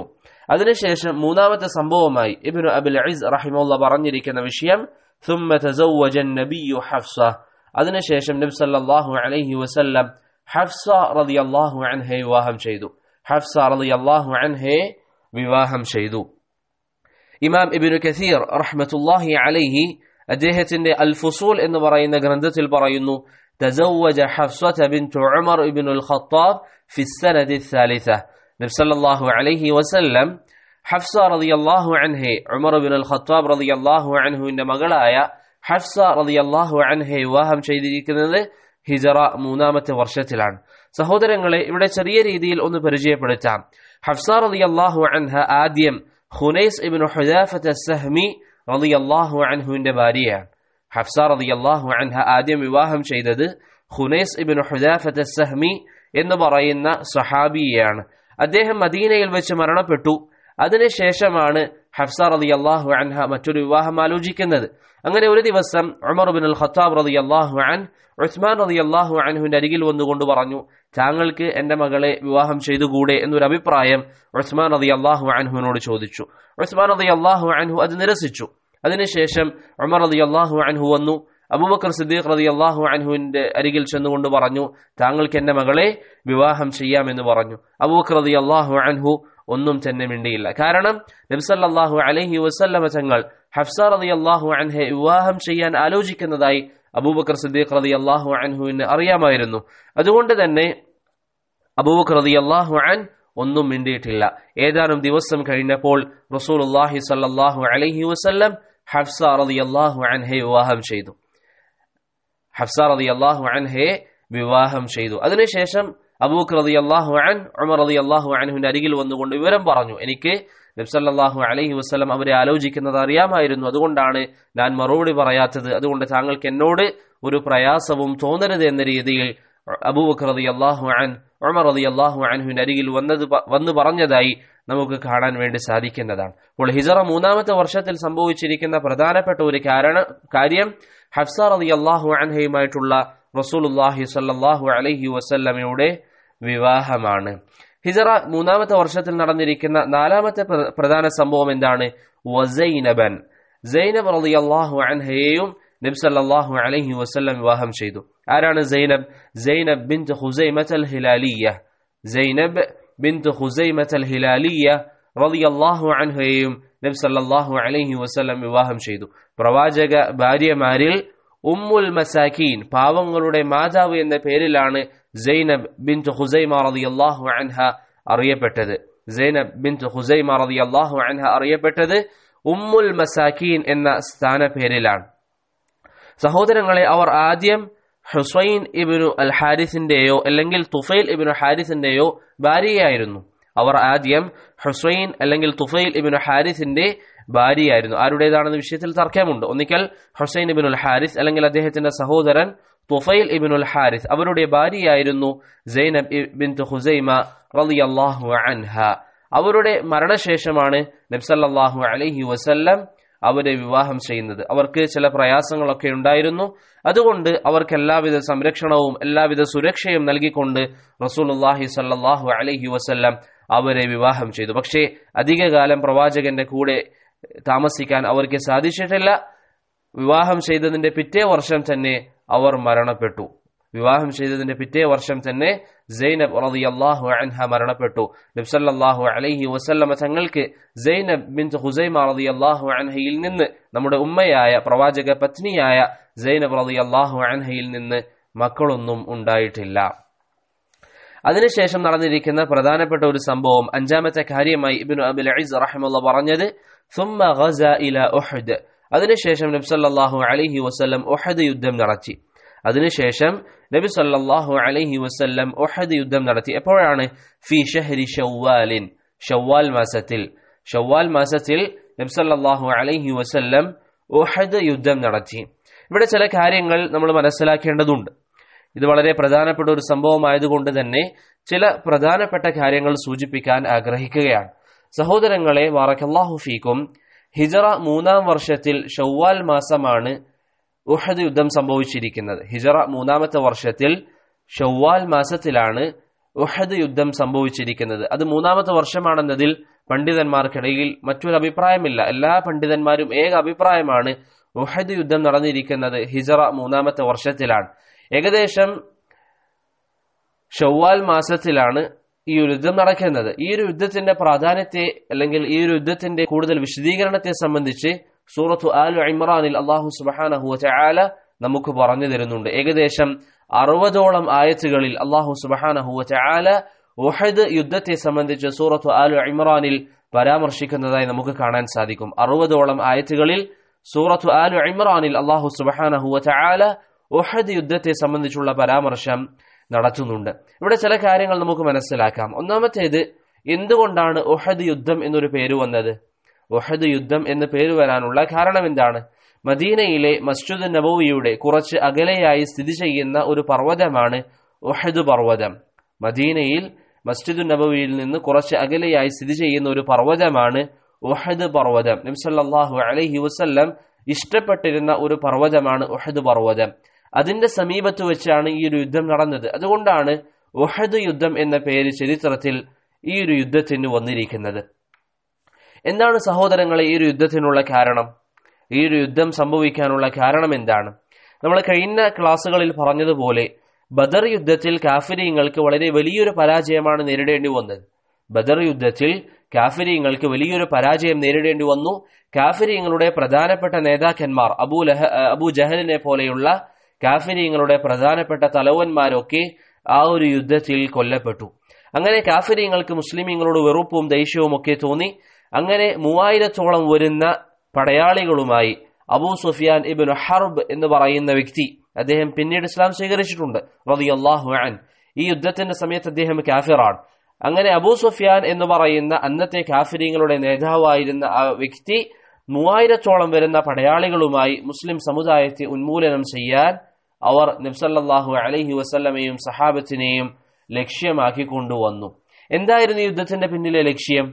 അതിനുശേഷം മൂന്നാമത്തെ സംഭവമായി ഇബ്നു അബുൽ അയിസ് റഹിമുള്ള പറഞ്ഞിരിക്കുന്ന വിഷയം ثم تزوج النبي حفصة അതിനുശേഷം നബി സല്ലല്ലാഹു അലൈഹി വസല്ലം ഹഫ്സ റളിയല്ലാഹു അൻഹയെ വിവാഹം ചെയ്തു ഹഫ്സ റളിയല്ലാഹു അൻഹയെ വിവാഹം ചെയ്തു ഇമാം ഇബ്നു കസീർ റഹ്മത്തുള്ളാഹി അലൈഹി അദ്ദേഹത്തിന്റെ അൽ ഫുസൂൽ എന്ന് പറയുന്ന ഗ്രന്ഥത്തിൽ പറയുന്നു تزوج حفصة بنت عمر بن الخطاب في السنة الثالثة നബി സല്ലല്ലാഹു അലൈഹി വസല്ലം ഹഫ്സ റളിയല്ലാഹു അൻഹെ ഉമർ ബിൻ അൽ ഖത്താബ് റളിയല്ലാഹു അൻഹുവിന്റെ മകളായ ഹഫ്സ റളിയല്ലാഹു അൻഹെ വിവാഹം ചെയ്തിരിക്കുന്നത് ഹിജറ മൂന്നാമത്തെ വർഷത്തിലാണ് സഹോദരങ്ങളെ ഇവിടെ ചെറിയ രീതിയിൽ ഒന്ന് പരിചയപ്പെടുത്താം ഹഫ്സ റളിയല്ലാഹു അൻഹ ആദ്യം ഹുനൈസ് ഇബ്നു ഹുദാഫത്ത് സഹ്മി റളിയല്ലാഹു അൻഹുവിന്റെ ഭാര്യയാണ് ഹഫ്സ റളിയല്ലാഹു അൻഹ ആദ്യം വിവാഹം ചെയ്തത് ഹുനൈസ് ഇബ്നു ഹുദാഫത്ത് സഹ്മി എന്ന് പറയുന്ന സഹാബിയെയാണ് അദ്ദേഹം മദീനയിൽ വെച്ച് മരണപ്പെട്ടു അതിനുശേഷമാണ് ഹഫ്സ റതി അള്ളാഹു അൻഹ മറ്റൊരു വിവാഹം ആലോചിക്കുന്നത് അങ്ങനെ ഒരു ദിവസം ഉമർ ബിൻ അൽ ഖത്താബ് റതി അള്ളാഹു അൻ ഉസ്മാൻ റതി അള്ളാഹു അൻഹുവിന്റെ അരികിൽ വന്നുകൊണ്ട് പറഞ്ഞു താങ്കൾക്ക് എന്റെ മകളെ വിവാഹം ചെയ്തുകൂടെ എന്നൊരു അഭിപ്രായം ഉസ്മാൻ റതി അള്ളാഹു അൻഹുവിനോട് ചോദിച്ചു ഉസ്മാൻ റതി അള്ളാഹു അൻഹു അത് നിരസിച്ചു അതിനുശേഷം ഉമർ റതി അള്ളാഹു അൻഹു വന്നു അബൂബക്കർ സിദ്ദീഖ് റതി അള്ളാഹു അൻഹുവിന്റെ അരികിൽ ചെന്നുകൊണ്ട് പറഞ്ഞു താങ്കൾക്ക് എന്റെ മകളെ വിവാഹം ചെയ്യാമെന്ന് പറഞ്ഞു അബൂബക്കർ റതി അള്ളാഹു അൻഹു ഒന്നും തന്നെ മിണ്ടിയില്ല കാരണം നബ്സല്ലാഹു അലഹി വസല്ലമ തങ്ങൾ ഹഫ്സ റതി അള്ളാഹു അൻഹെ വിവാഹം ചെയ്യാൻ ആലോചിക്കുന്നതായി അബൂബക്കർ സിദ്ദീഖ് റതി അള്ളാഹു അൻഹുവിന് അറിയാമായിരുന്നു അതുകൊണ്ട് തന്നെ അബൂബക്കർ റതി അള്ളാഹു അൻ ഒന്നും മിണ്ടിയിട്ടില്ല ഏതാനും ദിവസം കഴിഞ്ഞപ്പോൾ റസൂൽ അള്ളാഹി സല്ലാഹു അലഹി വസല്ലം ഹഫ്സ റതി അള്ളാഹു അൻഹെ വിവാഹം ചെയ്തു ഹഫ്സ റതി അള്ളാഹു അൻഹയെ വിവാഹം ചെയ്തു അതിനുശേഷം അബൂക്ക് റതി അള്ളാഹു അൻ ഉമർ റതി അള്ളാഹു അൻഹുവിന്റെ അരികിൽ വന്നുകൊണ്ട് വിവരം പറഞ്ഞു എനിക്ക് നബ്സല്ലാഹു അലൈഹി വസ്ലം അവരെ ആലോചിക്കുന്നത് അറിയാമായിരുന്നു അതുകൊണ്ടാണ് ഞാൻ മറുപടി പറയാത്തത് അതുകൊണ്ട് താങ്കൾക്ക് എന്നോട് ഒരു പ്രയാസവും തോന്നരുത് എന്ന രീതിയിൽ അബൂബക്കർ റതി അള്ളാഹു അൻ ഉമർ റതി അള്ളാഹു അൻഹുവിന്റെ അരികിൽ വന്നത് വന്നു പറഞ്ഞതായി നമുക്ക് കാണാൻ വേണ്ടി സാധിക്കുന്നതാണ് അപ്പോൾ ഹിജറ മൂന്നാമത്തെ വർഷത്തിൽ സംഭവിച്ചിരിക്കുന്ന പ്രധാനപ്പെട്ട ഒരു കാരണ കാര്യം ഹഫ്സ റതി അള്ളാഹു അൻഹയുമായിട്ടുള്ള റസൂലുല്ലാഹി സല്ലാഹു അലൈഹി വസല്ലമയുടെ വിവാഹമാണ് ഹിജറ മൂന്നാമത്തെ വർഷത്തിൽ നടന്നിരിക്കുന്ന നാലാമത്തെ പ്രധാന സംഭവം എന്താണ് വസൈനബൻ സൈനബ് റതി അള്ളാഹു അൻഹയെയും നബ്സല്ലാഹു അലൈഹി വസല്ലം വിവാഹം ചെയ്തു ആരാണ് സൈനബ് സൈനബ് ബിൻത് ഹുസൈമത്ത് അൽ ഹിലാലിയ സൈനബ് ബിൻത് ഹുസൈമത്ത് അൽ ഹിലാലിയ റതി അള്ളാഹു അൻഹയെയും നബി സല്ലാഹു അലൈഹി വസല്ലം വിവാഹം ചെയ്തു പ്രവാചക ഭാര്യമാരിൽ ഉമ്മുൽ മസാക്കീൻ പാവങ്ങളുടെ മാതാവ് എന്ന പേരിലാണ് സൈനബ് ബിൻത് ഹുസൈമ റതി അള്ളാഹു അൻഹ അറിയപ്പെട്ടത് സൈനബ് ബിൻത് ഹുസൈമ റതി അള്ളാഹു അൻഹ അറിയപ്പെട്ടത് ഉമ്മുൽ മസാക്കീൻ എന്ന സ്ഥാന പേരിലാണ് സഹോദരങ്ങളെ അവർ ആദ്യം ഹുസൈൻ ഇബിനു അൽ ഹാരിസിന്റെയോ അല്ലെങ്കിൽ തുഫൈൽ ഇബിനു ഹാരിസിന്റെയോ ഭാര്യയായിരുന്നു അവർ ആദ്യം ഹുസൈൻ അല്ലെങ്കിൽ തുഫൈൽ ഇബിനു ഹാരിസിന്റെ ഭാര്യയായിരുന്നു ആരുടേതാണെന്ന വിഷയത്തിൽ തർക്കമുണ്ട് ഒന്നിക്കൽ ഹുസൈൻ ഇബിനുൽ ഹാരിസ് അല്ലെങ്കിൽ അദ്ദേഹത്തിന്റെ സഹോദരൻ തുഫൈൽ ഇബിനുൽ ഹാരിസ് അവരുടെ ഭാര്യയായിരുന്നു സൈനബ് ബിൻ ഹുസൈമ റളിയല്ലാഹു അൻഹ അവരുടെ മരണശേഷമാണ് നബ്സല്ലാഹു അലൈഹി വസല്ലം അവരെ വിവാഹം ചെയ്യുന്നത് അവർക്ക് ചില പ്രയാസങ്ങളൊക്കെ ഉണ്ടായിരുന്നു അതുകൊണ്ട് അവർക്ക് എല്ലാവിധ സംരക്ഷണവും എല്ലാവിധ സുരക്ഷയും നൽകിക്കൊണ്ട് റസൂലുല്ലാഹി സല്ലാഹു അലൈഹി വസല്ലം അവരെ വിവാഹം ചെയ്തു പക്ഷേ അധികകാലം പ്രവാചകന്റെ കൂടെ താമസിക്കാൻ അവർക്ക് സാധിച്ചിട്ടില്ല വിവാഹം ചെയ്തതിന്റെ പിറ്റേ വർഷം തന്നെ അവർ മരണപ്പെട്ടു വിവാഹം ചെയ്തതിന്റെ പിറ്റേ വർഷം തന്നെ സൈനബ് റളിയല്ലാഹു അൻഹ മരണപ്പെട്ടു നബ്സല്ലാഹു അലൈഹി വസല്ലമ തങ്ങൾക്ക് സൈനബ് ബിൻ ഹുസൈമ റളിയല്ലാഹു അൻഹയിൽ നിന്ന് നമ്മുടെ ഉമ്മയായ പ്രവാചക പത്നിയായ സൈനബ് റളിയല്ലാഹു അൻഹയിൽ നിന്ന് മക്കളൊന്നും ഉണ്ടായിട്ടില്ല അതിനുശേഷം നടന്നിരിക്കുന്ന പ്രധാനപ്പെട്ട ഒരു സംഭവം അഞ്ചാമത്തെ കാര്യമായി ഇബ്നു അബുൽ അയിസ് റഹിമുള്ള പറഞ്ഞത് ثم غزا الى احد അതിനുശേഷം നബി സല്ലല്ലാഹു അലൈഹി വസല്ലം ഉഹദ് യുദ്ധം നടത്തി അതിനുശേഷം നബി സല്ലല്ലാഹു അലൈഹി വസല്ലം ഉഹദ് യുദ്ധം നടത്തി എപ്പോഴാണ് ഫി ഷഹരി ഷവ്വാലിൻ ഷവ്വാൽ മാസത്തിൽ ഷവ്വാൽ മാസത്തിൽ നബി സല്ലല്ലാഹു അലൈഹി വസല്ലം ഉഹദ് യുദ്ധം നടത്തി ഇവിടെ ചില കാര്യങ്ങൾ നമ്മൾ മനസ്സിലാക്കേണ്ടതുണ്ട് ഇത് വളരെ പ്രധാനപ്പെട്ട ഒരു സംഭവമായതുകൊണ്ട് തന്നെ ചില പ്രധാനപ്പെട്ട കാര്യങ്ങൾ സൂചിപ്പിക്കാൻ ആഗ്രഹിക്കുകയാണ് സഹോദരങ്ങളെ വാറക്കല്ലാഹു ഫീക്കും ഹിജറ മൂന്നാം വർഷത്തിൽ ഷവ്വാൽ മാസമാണ് ഉഹദ് യുദ്ധം സംഭവിച്ചിരിക്കുന്നത് ഹിജറ മൂന്നാമത്തെ വർഷത്തിൽ ഷവ്വാൽ മാസത്തിലാണ് ഉഹദ് യുദ്ധം സംഭവിച്ചിരിക്കുന്നത് അത് മൂന്നാമത്തെ വർഷമാണെന്നതിൽ പണ്ഡിതന്മാർക്കിടയിൽ മറ്റൊരു അഭിപ്രായമില്ല എല്ലാ പണ്ഡിതന്മാരും ഏക അഭിപ്രായമാണ് ഉഹദ് യുദ്ധം നടന്നിരിക്കുന്നത് ഹിജറ മൂന്നാമത്തെ വർഷത്തിലാണ് ഏകദേശം ഷവ്വാൽ മാസത്തിലാണ് ഈ ഒരു യുദ്ധം നടക്കുന്നത് ഈ ഒരു യുദ്ധത്തിന്റെ പ്രാധാന്യത്തെ അല്ലെങ്കിൽ ഈ ഒരു യുദ്ധത്തിന്റെ കൂടുതൽ വിശദീകരണത്തെ സംബന്ധിച്ച് സൂറത്തു ആലു ഇമ്രാനിൽ അള്ളാഹു സുബാനഹു ചായാല നമുക്ക് പറഞ്ഞു തരുന്നുണ്ട് ഏകദേശം അറുപതോളം ആയത്തുകളിൽ അള്ളാഹു സുബാനഹു ചായാല ഉഹദ് യുദ്ധത്തെ സംബന്ധിച്ച് സൂറത്തു ആലു ഇമ്രാനിൽ പരാമർശിക്കുന്നതായി നമുക്ക് കാണാൻ സാധിക്കും അറുപതോളം ആയത്തുകളിൽ സൂറത്തു ആലു ഇമ്രാനിൽ അള്ളാഹു സുബാനഹു ചായാല ഉഹദ് യുദ്ധത്തെ സംബന്ധിച്ചുള്ള പരാമർശം നടത്തുന്നുണ്ട് ഇവിടെ ചില കാര്യങ്ങൾ നമുക്ക് മനസ്സിലാക്കാം ഒന്നാമത്തേത് എന്തുകൊണ്ടാണ് ഉഹദ് യുദ്ധം എന്നൊരു പേര് വന്നത് ഉഹദ് യുദ്ധം എന്ന് പേര് വരാനുള്ള കാരണം എന്താണ് മദീനയിലെ മസ്ജിദ് നബവിയുടെ കുറച്ച് അകലെയായി സ്ഥിതി ചെയ്യുന്ന ഒരു പർവ്വതമാണ് ഉഹദ് പർവ്വതം മദീനയിൽ മസ്ജിദ് നബവിയിൽ നിന്ന് കുറച്ച് അകലെയായി സ്ഥിതി ചെയ്യുന്ന ഒരു പർവ്വതമാണ് ഉഹദ് പർവ്വതം നബ്സല്ലാഹു അലൈഹി വസല്ലം ഇഷ്ടപ്പെട്ടിരുന്ന ഒരു പർവ്വതമാണ് ഉഹദ് പർവ്വതം അതിന്റെ സമീപത്ത് വെച്ചാണ് ഈ ഒരു യുദ്ധം നടന്നത് അതുകൊണ്ടാണ് ഉഹദ് യുദ്ധം എന്ന പേര് ചരിത്രത്തിൽ ഈ ഒരു യുദ്ധത്തിന് വന്നിരിക്കുന്നത് എന്താണ് സഹോദരങ്ങളെ ഈ ഒരു യുദ്ധത്തിനുള്ള കാരണം ഈ ഒരു യുദ്ധം സംഭവിക്കാനുള്ള കാരണം എന്താണ് നമ്മൾ കഴിഞ്ഞ ക്ലാസ്സുകളിൽ പറഞ്ഞതുപോലെ ബദർ യുദ്ധത്തിൽ കാഫിരിങ്ങൾക്ക് വളരെ വലിയൊരു പരാജയമാണ് നേരിടേണ്ടി വന്നത് ബദർ യുദ്ധത്തിൽ കാഫിരിങ്ങൾക്ക് വലിയൊരു പരാജയം നേരിടേണ്ടി വന്നു കാഫിരിങ്ങളുടെ പ്രധാനപ്പെട്ട നേതാക്കന്മാർ അബൂ ലഹ അബൂ ജഹലിനെ പോലെയുള്ള കാഫിരിങ്ങളുടെ പ്രധാനപ്പെട്ട തലവന്മാരൊക്കെ ആ ഒരു യുദ്ധത്തിൽ കൊല്ലപ്പെട്ടു അങ്ങനെ കാഫിരിങ്ങൾക്ക് മുസ്ലിമീങ്ങളോട് വെറുപ്പും ദേഷ്യവും ഒക്കെ തോന്നി അങ്ങനെ മൂവായിരത്തോളം വരുന്ന പടയാളികളുമായി അബൂ സുഫിയാൻ ഇബിൻ ഹർബ് എന്ന് പറയുന്ന വ്യക്തി അദ്ദേഹം പിന്നീട് ഇസ്ലാം സ്വീകരിച്ചിട്ടുണ്ട് റളിയല്ലാഹു അൻ ഈ യുദ്ധത്തിന്റെ സമയത്ത് അദ്ദേഹം കാഫിറാണ് അങ്ങനെ അബൂ സുഫിയാൻ എന്ന് പറയുന്ന അന്നത്തെ കാഫിരിങ്ങളുടെ നേതാവായിരുന്ന ആ വ്യക്തി മൂവായിരത്തോളം വരുന്ന പടയാളികളുമായി മുസ്ലിം സമുദായത്തെ ഉന്മൂലനം ചെയ്യാൻ അവർ നബ്സല്ലാഹു അലൈഹി വസല്ലമയും സഹാബത്തിനെയും ലക്ഷ്യമാക്കി കൊണ്ടുവന്നു എന്തായിരുന്നു ഈ യുദ്ധത്തിന്റെ പിന്നിലെ ലക്ഷ്യം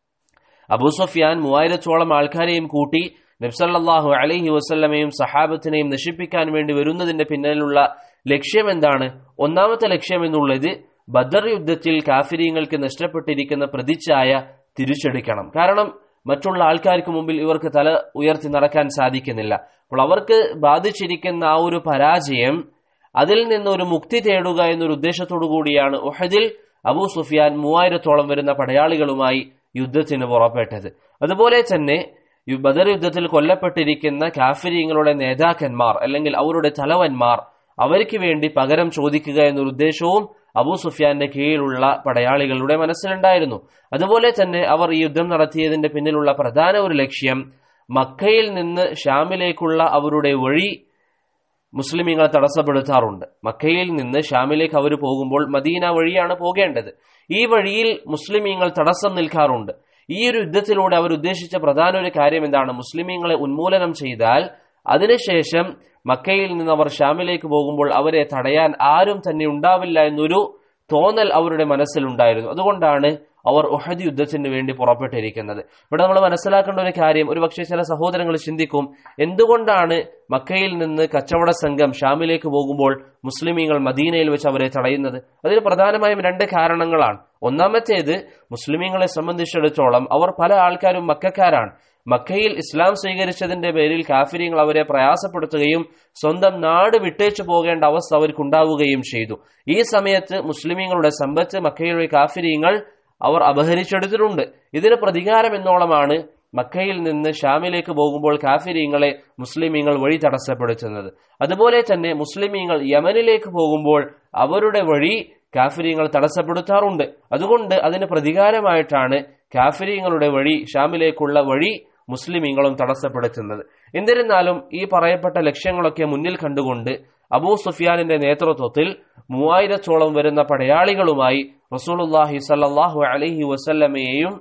അബൂ സുഫിയാൻ മൂവായിരത്തോളം ആൾക്കാരെയും കൂട്ടി നബ്സല്ലാഹു അലൈഹി വസല്ലമയും സഹാബത്തിനെയും നശിപ്പിക്കാൻ വേണ്ടി വരുന്നതിന്റെ പിന്നിലുള്ള ലക്ഷ്യം എന്താണ് ഒന്നാമത്തെ ലക്ഷ്യം എന്നുള്ളത് ബദർ യുദ്ധത്തിൽ കാഫിര്യങ്ങൾക്ക് നഷ്ടപ്പെട്ടിരിക്കുന്ന പ്രതിച്ഛായ തിരിച്ചെടുക്കണം കാരണം മറ്റുള്ള ആൾക്കാർക്ക് മുമ്പിൽ ഇവർക്ക് തല ഉയർത്തി നടക്കാൻ സാധിക്കുന്നില്ല അപ്പോൾ അവർക്ക് ബാധിച്ചിരിക്കുന്ന ആ ഒരു പരാജയം അതിൽ നിന്ന് ഒരു മുക്തി തേടുക എന്നൊരു ഉദ്ദേശത്തോടു കൂടിയാണ് ഉഹദിൽ അബൂ സുഫിയാൻ മൂവായിരത്തോളം വരുന്ന പടയാളികളുമായി യുദ്ധത്തിന് പുറപ്പെട്ടത് അതുപോലെ തന്നെ ബദർ യുദ്ധത്തിൽ കൊല്ലപ്പെട്ടിരിക്കുന്ന കാഫിരിങ്ങളുടെ നേതാക്കന്മാർ അല്ലെങ്കിൽ അവരുടെ തലവന്മാർ അവർക്ക് വേണ്ടി പകരം ചോദിക്കുക എന്നൊരു ഉദ്ദേശവും അബൂ സുഫിയാന്റെ കീഴിലുള്ള പടയാളികളുടെ മനസ്സിലുണ്ടായിരുന്നു അതുപോലെ തന്നെ അവർ ഈ യുദ്ധം നടത്തിയതിന്റെ പിന്നിലുള്ള പ്രധാന ഒരു ലക്ഷ്യം മക്കയിൽ നിന്ന് ഷാമിലേക്കുള്ള അവരുടെ വഴി മുസ്ലിമീങ്ങളെ തടസ്സപ്പെടുത്താറുണ്ട് മക്കയിൽ നിന്ന് ഷാമിലേക്ക് അവർ പോകുമ്പോൾ മദീന വഴിയാണ് പോകേണ്ടത് ഈ വഴിയിൽ മുസ്ലിമീങ്ങൾ തടസ്സം നിൽക്കാറുണ്ട് ഈ ഒരു യുദ്ധത്തിലൂടെ അവർ ഉദ്ദേശിച്ച പ്രധാന ഒരു കാര്യം എന്താണ് മുസ്ലിമീങ്ങളെ ഉന്മൂലനം ചെയ്താൽ അതിനുശേഷം മക്കയിൽ നിന്ന് അവർ ഷാമിലേക്ക് പോകുമ്പോൾ അവരെ തടയാൻ ആരും തന്നെ ഉണ്ടാവില്ല എന്നൊരു തോന്നൽ അവരുടെ മനസ്സിലുണ്ടായിരുന്നു അതുകൊണ്ടാണ് അവർ ഉഹദ് യുദ്ധത്തിന് വേണ്ടി പുറപ്പെട്ടിരിക്കുന്നത് ഇവിടെ നമ്മൾ മനസ്സിലാക്കേണ്ട ഒരു കാര്യം ഒരു പക്ഷേ ചില സഹോദരങ്ങൾ ചിന്തിക്കും എന്തുകൊണ്ടാണ് മക്കയിൽ നിന്ന് കച്ചവട സംഘം ഷാമിലേക്ക് പോകുമ്പോൾ മുസ്ലിമീങ്ങൾ മദീനയിൽ വെച്ച് അവരെ തടയുന്നത് അതിന് പ്രധാനമായും രണ്ട് കാരണങ്ങളാണ് ഒന്നാമത്തേത് മുസ്ലിമീങ്ങളെ സംബന്ധിച്ചിടത്തോളം അവർ പല ആൾക്കാരും മക്കാരാണ് മക്കയിൽ ഇസ്ലാം സ്വീകരിച്ചതിന്റെ പേരിൽ കാഫിര്യങ്ങൾ അവരെ പ്രയാസപ്പെടുത്തുകയും സ്വന്തം നാട് വിട്ടേച്ചു പോകേണ്ട അവസ്ഥ അവർക്കുണ്ടാവുകയും ചെയ്തു ഈ സമയത്ത് മുസ്ലിമീങ്ങളുടെ സമ്പത്ത് മക്കയിലെ കാഫിര്യങ്ങൾ അവർ അപഹരിച്ചെടുത്തിട്ടുണ്ട് ഇതിന് പ്രതികാരം എന്നോളമാണ് മക്കയിൽ നിന്ന് ഷാമിലേക്ക് പോകുമ്പോൾ കാഫിര്യങ്ങളെ മുസ്ലിമീങ്ങൾ വഴി തടസ്സപ്പെടുത്തുന്നത് അതുപോലെ തന്നെ മുസ്ലിമീങ്ങൾ യമനിലേക്ക് പോകുമ്പോൾ അവരുടെ വഴി കാഫിര്യങ്ങൾ തടസ്സപ്പെടുത്താറുണ്ട് അതുകൊണ്ട് അതിന് പ്രതികാരമായിട്ടാണ് കാഫിര്യങ്ങളുടെ വഴി ഷാമിലേക്കുള്ള വഴി മുസ്ലിമീങ്ങളും തടസ്സപ്പെടുത്തുന്നത് എന്നിരുന്നാലും ഈ പറയപ്പെട്ട ലക്ഷ്യങ്ങളൊക്കെ മുന്നിൽ കണ്ടുകൊണ്ട് അബൂ സുഫിയാനിന്റെ നേതൃത്വത്തിൽ മൂവായിരത്തോളം വരുന്ന പടയാളികളുമായി റസൂലുല്ലാഹി സല്ലാഹു അലഹി വസല്ലമയെയും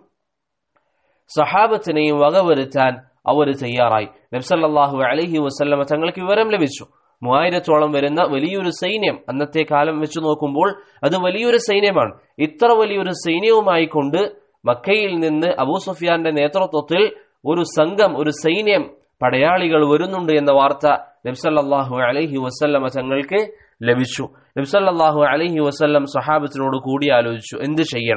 സഹാബത്തിനെയും വകവരുത്താൻ അവർ തയ്യാറായി നബ്സല്ലാഹു അലഹി വസല്ലമ തങ്ങൾക്ക് വിവരം ലഭിച്ചു മൂവായിരത്തോളം വരുന്ന വലിയൊരു സൈന്യം അന്നത്തെ കാലം വെച്ച് നോക്കുമ്പോൾ അത് വലിയൊരു സൈന്യമാണ് ഇത്ര വലിയൊരു സൈന്യവുമായി കൊണ്ട് മക്കയിൽ നിന്ന് അബൂ സുഫിയാന്റെ നേതൃത്വത്തിൽ ഒരു സംഘം ഒരു സൈന്യം പടയാളികൾ വരുന്നുണ്ട് എന്ന വാർത്ത നബ്സല്ലാഹു അലഹി വസല്ലമ തങ്ങൾക്ക് ലഭിച്ചു നബ്സല്ലാഹു അലഹി വസല്ലം സഹാബത്തിനോട് കൂടിയാലോചിച്ചു എന്ത് ചെയ്യണം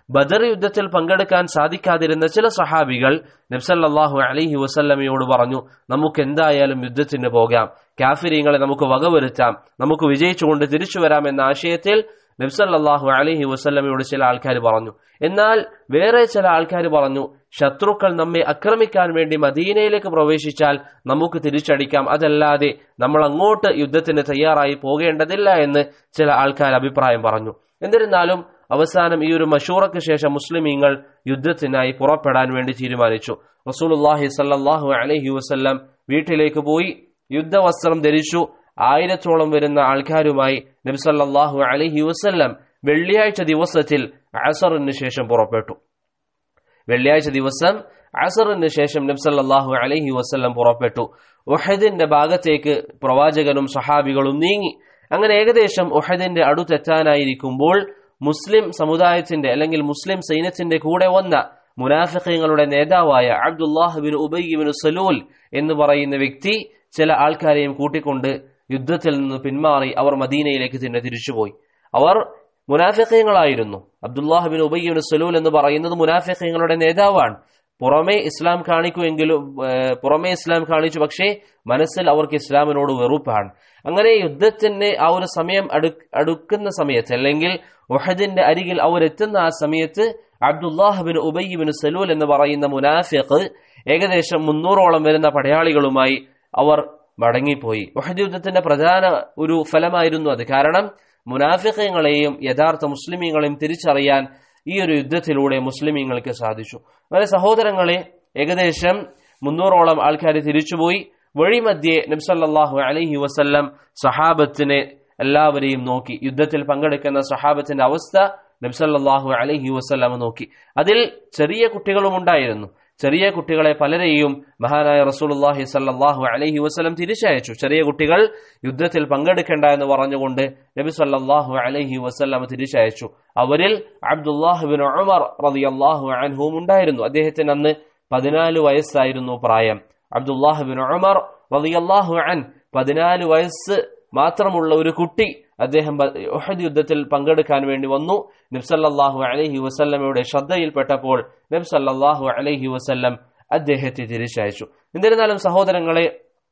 ബദർ യുദ്ധത്തിൽ പങ്കെടുക്കാൻ സാധിക്കാതിരുന്ന ചില സഹാബികൾ നബ്സല്ലാഹു അലൈഹി വസല്ലമയോട് പറഞ്ഞു നമുക്ക് എന്തായാലും യുദ്ധത്തിന് പോകാം കാഫിരിങ്ങളെ നമുക്ക് വകവരുത്താം നമുക്ക് വിജയിച്ചുകൊണ്ട് തിരിച്ചു വരാം എന്ന ആശയത്തിൽ നബ്സല്ലാഹു അലൈഹി വസല്ലമയോട് ചില ആൾക്കാർ പറഞ്ഞു എന്നാൽ വേറെ ചില ആൾക്കാർ പറഞ്ഞു ശത്രുക്കൾ നമ്മെ ആക്രമിക്കാൻ വേണ്ടി മദീനയിലേക്ക് പ്രവേശിച്ചാൽ നമുക്ക് തിരിച്ചടിക്കാം അതല്ലാതെ നമ്മൾ അങ്ങോട്ട് യുദ്ധത്തിന് തയ്യാറായി പോകേണ്ടതില്ല എന്ന് ചില ആൾക്കാർ അഭിപ്രായം പറഞ്ഞു എന്നിരുന്നാലും അവസാനം ഈ ഒരു മഷൂറയ്ക്ക് ശേഷം മുസ്ലിമീങ്ങൾ യുദ്ധത്തിനായി പുറപ്പെടാൻ വേണ്ടി തീരുമാനിച്ചു റസൂലുല്ലാഹി സല്ലാഹു അലഹി വസ്ല്ലാം വീട്ടിലേക്ക് പോയി യുദ്ധവസ്ത്രം ധരിച്ചു ആയിരത്തോളം വരുന്ന ആൾക്കാരുമായി നബ്സല്ലാഹു അലഹി വസ്ല്ലാം വെള്ളിയാഴ്ച ദിവസത്തിൽ അസറിന് ശേഷം പുറപ്പെട്ടു വെള്ളിയാഴ്ച ദിവസം അസറിന് ശേഷം നബ്സല്ലാഹു അലഹി വസ്ല്ലാം പുറപ്പെട്ടു ഉഹദിന്റെ ഭാഗത്തേക്ക് പ്രവാചകനും സഹാബികളും നീങ്ങി അങ്ങനെ ഏകദേശം ഉഹദിന്റെ അടുത്തെത്താനായിരിക്കുമ്പോൾ മുസ്ലിം സമുദായത്തിന്റെ അല്ലെങ്കിൽ മുസ്ലിം സൈന്യത്തിന്റെ കൂടെ വന്ന മുനാഫിഖങ്ങളുടെ നേതാവായ അബ്ദുല്ലാഹുബിൻ ഉബൈബിൻ സലൂൽ എന്ന് പറയുന്ന വ്യക്തി ചില ആൾക്കാരെയും കൂട്ടിക്കൊണ്ട് യുദ്ധത്തിൽ നിന്ന് പിന്മാറി അവർ മദീനയിലേക്ക് തന്നെ തിരിച്ചുപോയി അവർ മുനാഫിഖ്യങ്ങളായിരുന്നു അബ്ദുല്ലാഹുബിൻ ഉബയ്യബിൻ സലൂൽ എന്ന് പറയുന്നത് മുനാഫിഖ്യങ്ങളുടെ നേതാവാണ് പുറമേ ഇസ്ലാം കാണിക്കുമെങ്കിലും പുറമേ ഇസ്ലാം കാണിച്ചു പക്ഷേ മനസ്സിൽ അവർക്ക് ഇസ്ലാമിനോട് വെറുപ്പാണ് അങ്ങനെ യുദ്ധത്തിന് ആ ഒരു സമയം അടു അടുക്കുന്ന സമയത്ത് അല്ലെങ്കിൽ ഒഹദിന്റെ അരികിൽ അവരെത്തുന്ന ആ സമയത്ത് അബ്ദുല്ലാഹുബിൻ ഉബയ്യബിൻ സലൂൽ എന്ന് പറയുന്ന മുനാഫിഖ് ഏകദേശം മുന്നൂറോളം വരുന്ന പടയാളികളുമായി അവർ മടങ്ങിപ്പോയി ഒഹദ് യുദ്ധത്തിന്റെ പ്രധാന ഒരു ഫലമായിരുന്നു അത് കാരണം മുനാഫിഖങ്ങളെയും യഥാർത്ഥ മുസ്ലിമീങ്ങളെയും തിരിച്ചറിയാൻ ഈ ഒരു യുദ്ധത്തിലൂടെ മുസ്ലിമീങ്ങൾക്ക് സാധിച്ചു അങ്ങനെ സഹോദരങ്ങളെ ഏകദേശം മുന്നൂറോളം ആൾക്കാർ തിരിച്ചുപോയി വഴിമധ്യേ നബ്സല്ലാഹു അലൈഹി വസല്ലം സഹാബത്തിനെ എല്ലാവരെയും നോക്കി യുദ്ധത്തിൽ പങ്കെടുക്കുന്ന സഹാബത്തിന്റെ അവസ്ഥ നബ്സല്ലാഹു അലൈഹി വസല്ലം നോക്കി അതിൽ ചെറിയ കുട്ടികളും ഉണ്ടായിരുന്നു ചെറിയ കുട്ടികളെ പലരെയും മഹാനായ റസൂലുല്ലാഹി സല്ലാഹു അലൈഹി വസ്ലം തിരിച്ചയച്ചു ചെറിയ കുട്ടികൾ യുദ്ധത്തിൽ പങ്കെടുക്കേണ്ട എന്ന് പറഞ്ഞുകൊണ്ട് നബി സല്ലാഹു അലൈഹി വസ്ലം തിരിച്ചയച്ചു അവരിൽ അബ്ദുല്ലാഹുബിൻ ഉമർ റളിയല്ലാഹു അൻഹുവും ഉണ്ടായിരുന്നു അദ്ദേഹത്തിന് അന്ന് പതിനാല് വയസ്സായിരുന്നു പ്രായം അബ്ദുല്ലാഹുബിൻ ഉമർ റളിയല്ലാഹു അൻ പതിനാല് വയസ്സ് മാത്രമുള്ള ഒരു കുട്ടി അദ്ദേഹം ഉഹദ് യുദ്ധത്തിൽ പങ്കെടുക്കാൻ വേണ്ടി വന്നു നബ്സല്ലാഹു അലൈഹി വസല്ലമയുടെ ശ്രദ്ധയിൽപ്പെട്ടപ്പോൾ നബ്സല്ലാഹു അലൈഹി വസല്ലം അദ്ദേഹത്തെ തിരിച്ചയച്ചു എന്നിരുന്നാലും സഹോദരങ്ങളെ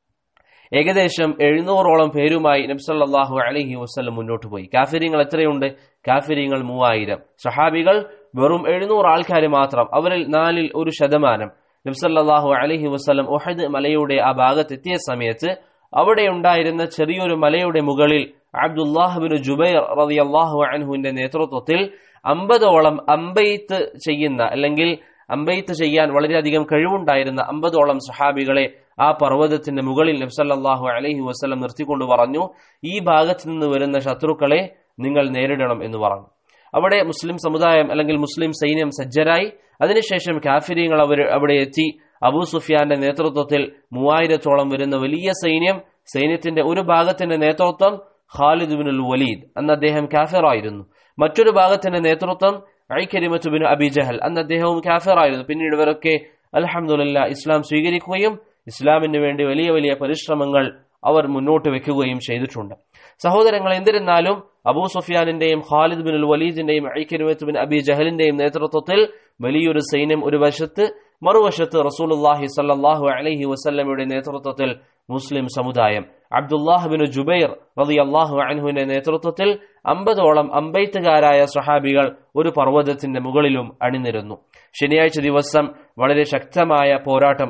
ഏകദേശം എഴുന്നൂറോളം പേരുമായി നബ്സല്ലാഹു അലൈഹി വസ്ല്ലം മുന്നോട്ട് പോയി കാഫിരിങ്ങൾ എത്രയുണ്ട് കാഫിരിങ്ങൾ മൂവായിരം സഹാബികൾ വെറും എഴുന്നൂറ് ആൾക്കാർ മാത്രം അവരിൽ നാലിൽ ഒരു ശതമാനം നബ്സല്ലാഹു അലൈഹി വസ്ലം ഒഹദ് മലയുടെ ആ ഭാഗത്തെത്തിയ സമയത്ത് അവിടെ ഉണ്ടായിരുന്ന ചെറിയൊരു മലയുടെ മുകളിൽ അബ്ദുല്ലാഹുബിന് ജുബൈർ റളിയല്ലാഹു അൻഹുവിന്റെ നേതൃത്വത്തിൽ അമ്പതോളം അമ്പെയ്ത്ത് ചെയ്യുന്ന അല്ലെങ്കിൽ അമ്പെയ്ത്ത് ചെയ്യാൻ വളരെയധികം കഴിവുണ്ടായിരുന്ന അമ്പതോളം സഹാബികളെ ആ പർവ്വതത്തിന്റെ മുകളിൽ നബ്സല്ലാഹു അലൈഹി വസ്ലം നിർത്തിക്കൊണ്ട് പറഞ്ഞു ഈ ഭാഗത്ത് നിന്ന് വരുന്ന ശത്രുക്കളെ നിങ്ങൾ നേരിടണം എന്ന് പറഞ്ഞു അവിടെ മുസ്ലിം സമുദായം അല്ലെങ്കിൽ മുസ്ലിം സൈന്യം സജ്ജരായി അതിനുശേഷം കാഫിരിയങ്ങൾ അവർ അവിടെ എത്തി അബൂ സുഫിയാന്റെ നേതൃത്വത്തിൽ മൂവായിരത്തോളം വരുന്ന വലിയ സൈന്യം സൈന്യത്തിന്റെ ഒരു ഭാഗത്തിന്റെ നേതൃത്വം ഖാലിദ് ബിൻ വലീദ് അന്ന് അദ്ദേഹം കാഫിറായിരുന്നു മറ്റൊരു ഭാഗത്തിന്റെ നേതൃത്വം ഐക്കരിമത്ത് ബിൻ അബി ജഹൽ അന്ന് അദ്ദേഹവും കാഫിറായിരുന്നു പിന്നീട് ഇവരൊക്കെ അലഹമുല്ല ഇസ്ലാം സ്വീകരിക്കുകയും ഇസ്ലാമിന് വേണ്ടി വലിയ വലിയ പരിശ്രമങ്ങൾ അവർ മുന്നോട്ട് വെക്കുകയും ചെയ്തിട്ടുണ്ട് സഹോദരങ്ങൾ എന്തിരുന്നാലും അബൂ സുഫിയാനിന്റെയും ഖാലിദ് ബിൻ വലീദിന്റെയും ഐക്കരിമത്ത് ബിൻ അബി ജഹലിന്റെയും നേതൃത്വത്തിൽ വലിയൊരു സൈന്യം ഒരു വശത്ത് മറുവശത്ത് റസൂലുല്ലാഹി സല്ലാഹു അലൈഹി വസല്ലമയുടെ നേതൃത്വത്തിൽ മുസ്ലിം സമുദായം അബ്ദുല്ലാഹുബിൻ ജുബൈർ റതി അള്ളാഹു അൻഹുവിന്റെ നേതൃത്വത്തിൽ അമ്പതോളം അമ്പെയ്ത്തുകാരായ സഹാബികൾ ഒരു പർവ്വതത്തിന്റെ മുകളിലും അണിനിരുന്നു ശനിയാഴ്ച ദിവസം വളരെ ശക്തമായ പോരാട്ടം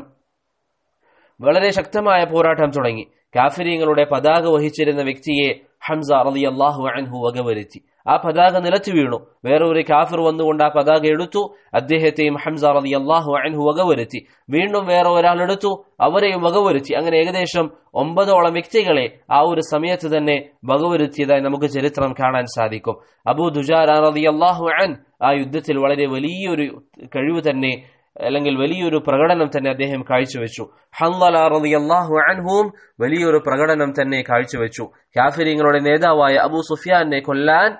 വളരെ ശക്തമായ പോരാട്ടം തുടങ്ങി കാഫിരിങ്ങളുടെ പതാക വഹിച്ചിരുന്ന വ്യക്തിയെ ഹംസ റതി അള്ളാഹു അൻഹു വകവരുത്തി ആ പതാക നിലച്ചു വീണു വേറെ ഒരു കാഫിർ വന്നുകൊണ്ട് ആ പതാക എടുത്തു അദ്ദേഹത്തെയും ഹംസ റതി അള്ളാഹു അൻഹു വകവരുത്തി വീണ്ടും വേറെ ഒരാൾ എടുത്തു അവരെയും വകവരുത്തി അങ്ങനെ ഏകദേശം ഒമ്പതോളം വ്യക്തികളെ ആ ഒരു സമയത്ത് തന്നെ വകവരുത്തിയതായി നമുക്ക് ചരിത്രം കാണാൻ സാധിക്കും അബൂ ദുജാർ റതി അള്ളാഹു അൻ ആ യുദ്ധത്തിൽ വളരെ വലിയൊരു കഴിവ് തന്നെ അല്ലെങ്കിൽ വലിയൊരു പ്രകടനം തന്നെ അദ്ദേഹം കാഴ്ചവെച്ചു ഹൻലാഹു അൻഹുവും വലിയൊരു പ്രകടനം തന്നെ കാഴ്ചവെച്ചു കാഫിരിങ്ങളുടെ നേതാവായ അബൂ സുഫിയാനെ കൊല്ലാൻ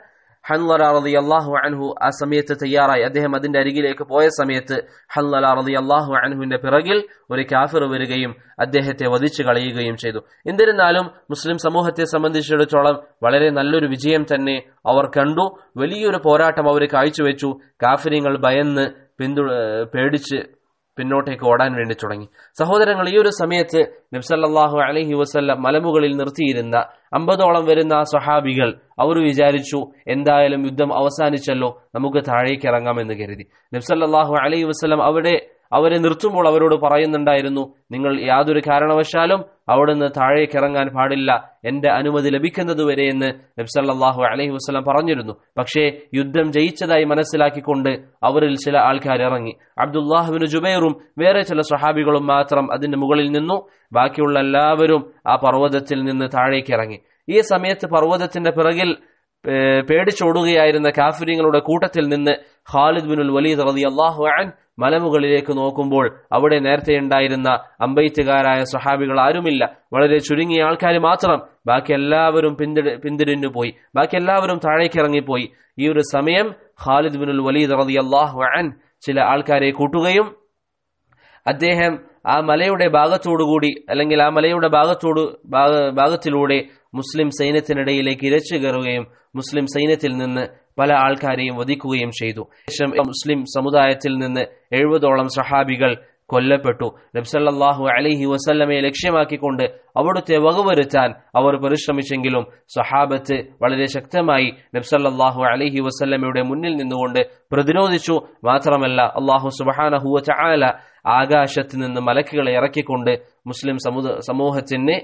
ഹൻലല റതി അള്ളാഹു അൻഹു ആ സമയത്ത് തയ്യാറായി അദ്ദേഹം അതിന്റെ അരികിലേക്ക് പോയ സമയത്ത് ഹൻലല റതി അള്ളാഹു അൻഹുവിന്റെ പിറകിൽ ഒരു കാഫിർ വരികയും അദ്ദേഹത്തെ വധിച്ചു കളയുകയും ചെയ്തു എന്നിരുന്നാലും മുസ്ലിം സമൂഹത്തെ സംബന്ധിച്ചിടത്തോളം വളരെ നല്ലൊരു വിജയം തന്നെ അവർ കണ്ടു വലിയൊരു പോരാട്ടം അവർ കാഴ്ചവെച്ചു കാഫിര്യങ്ങൾ ഭയന്ന് പിന്തു പേടിച്ച് പിന്നോട്ടേക്ക് ഓടാൻ വേണ്ടി തുടങ്ങി സഹോദരങ്ങൾ ഈ ഒരു സമയത്ത് നബ്സല്ലാഹു അലഹി വസ്ല്ല മലമുകളിൽ നിർത്തിയിരുന്ന അമ്പതോളം വരുന്ന ആ സ്വഹാബികൾ അവർ വിചാരിച്ചു എന്തായാലും യുദ്ധം അവസാനിച്ചല്ലോ നമുക്ക് താഴേക്ക് ഇറങ്ങാമെന്ന് കരുതി നബ്സല്ലാഹു അലൈഹി വസ്ലം അവിടെ അവരെ നിർത്തുമ്പോൾ അവരോട് പറയുന്നുണ്ടായിരുന്നു നിങ്ങൾ യാതൊരു കാരണവശാലും അവിടുന്ന് താഴേക്ക് ഇറങ്ങാൻ പാടില്ല എന്റെ അനുമതി ലഭിക്കുന്നതുവരെ എന്ന് നബ്സല്ലാഹു അലൈഹി വസ്ലം പറഞ്ഞിരുന്നു പക്ഷേ യുദ്ധം ജയിച്ചതായി മനസ്സിലാക്കിക്കൊണ്ട് അവരിൽ ചില ആൾക്കാർ ഇറങ്ങി അബ്ദുല്ലാഹുബിന് ജുബൈറും വേറെ ചില സ്വഹാബികളും മാത്രം അതിന്റെ മുകളിൽ നിന്നു ബാക്കിയുള്ള എല്ലാവരും ആ പർവ്വതത്തിൽ നിന്ന് താഴേക്ക് ഇറങ്ങി ഈ സമയത്ത് പർവ്വതത്തിന്റെ പിറകിൽ പേടിച്ചോടുകയായിരുന്ന കാഫിര്യങ്ങളുടെ കൂട്ടത്തിൽ നിന്ന് ഖാലിദ് ബിനുൽ വലീദ് റതി അള്ളാഹു അൻ മലമുകളിലേക്ക് നോക്കുമ്പോൾ അവിടെ നേരത്തെ ഉണ്ടായിരുന്ന അമ്പെയ്ത്തുകാരായ സ്വഹാബികൾ ആരുമില്ല വളരെ ചുരുങ്ങിയ ആൾക്കാർ മാത്രം ബാക്കി എല്ലാവരും പിന്തിരി പിന്തിരിഞ്ഞു പോയി ബാക്കി എല്ലാവരും താഴേക്ക് ഇറങ്ങിപ്പോയി ഈ ഒരു സമയം ഖാലിദ് ബിനുൽ വലീദ് റതി അള്ളാഹു അൻ ചില ആൾക്കാരെ കൂട്ടുകയും അദ്ദേഹം ആ മലയുടെ ഭാഗത്തോടുകൂടി അല്ലെങ്കിൽ ആ മലയുടെ ഭാഗത്തോട് ഭാഗത്തിലൂടെ മുസ്ലിം സൈന്യത്തിനിടയിലേക്ക് ഇരച്ചു കയറുകയും മുസ്ലിം സൈന്യത്തിൽ നിന്ന് പല ആൾക്കാരെയും വധിക്കുകയും ചെയ്തു ശേഷം മുസ്ലിം സമുദായത്തിൽ നിന്ന് എഴുപതോളം സഹാബികൾ കൊല്ലപ്പെട്ടു നബ്സല്ലാഹു അലൈഹി വസല്ലമയെ ലക്ഷ്യമാക്കിക്കൊണ്ട് അവിടുത്തെ വകവരുത്താൻ അവർ പരിശ്രമിച്ചെങ്കിലും സഹാബത്ത് വളരെ ശക്തമായി നബ്സല്ലാഹു അലൈഹി വസല്ലമയുടെ മുന്നിൽ നിന്നുകൊണ്ട് പ്രതിരോധിച്ചു മാത്രമല്ല അള്ളാഹു സുബാനഹുവ ചാല ആകാശത്ത് നിന്ന് മലക്കുകളെ ഇറക്കിക്കൊണ്ട് മുസ്ലിം സമൂഹത്തിന്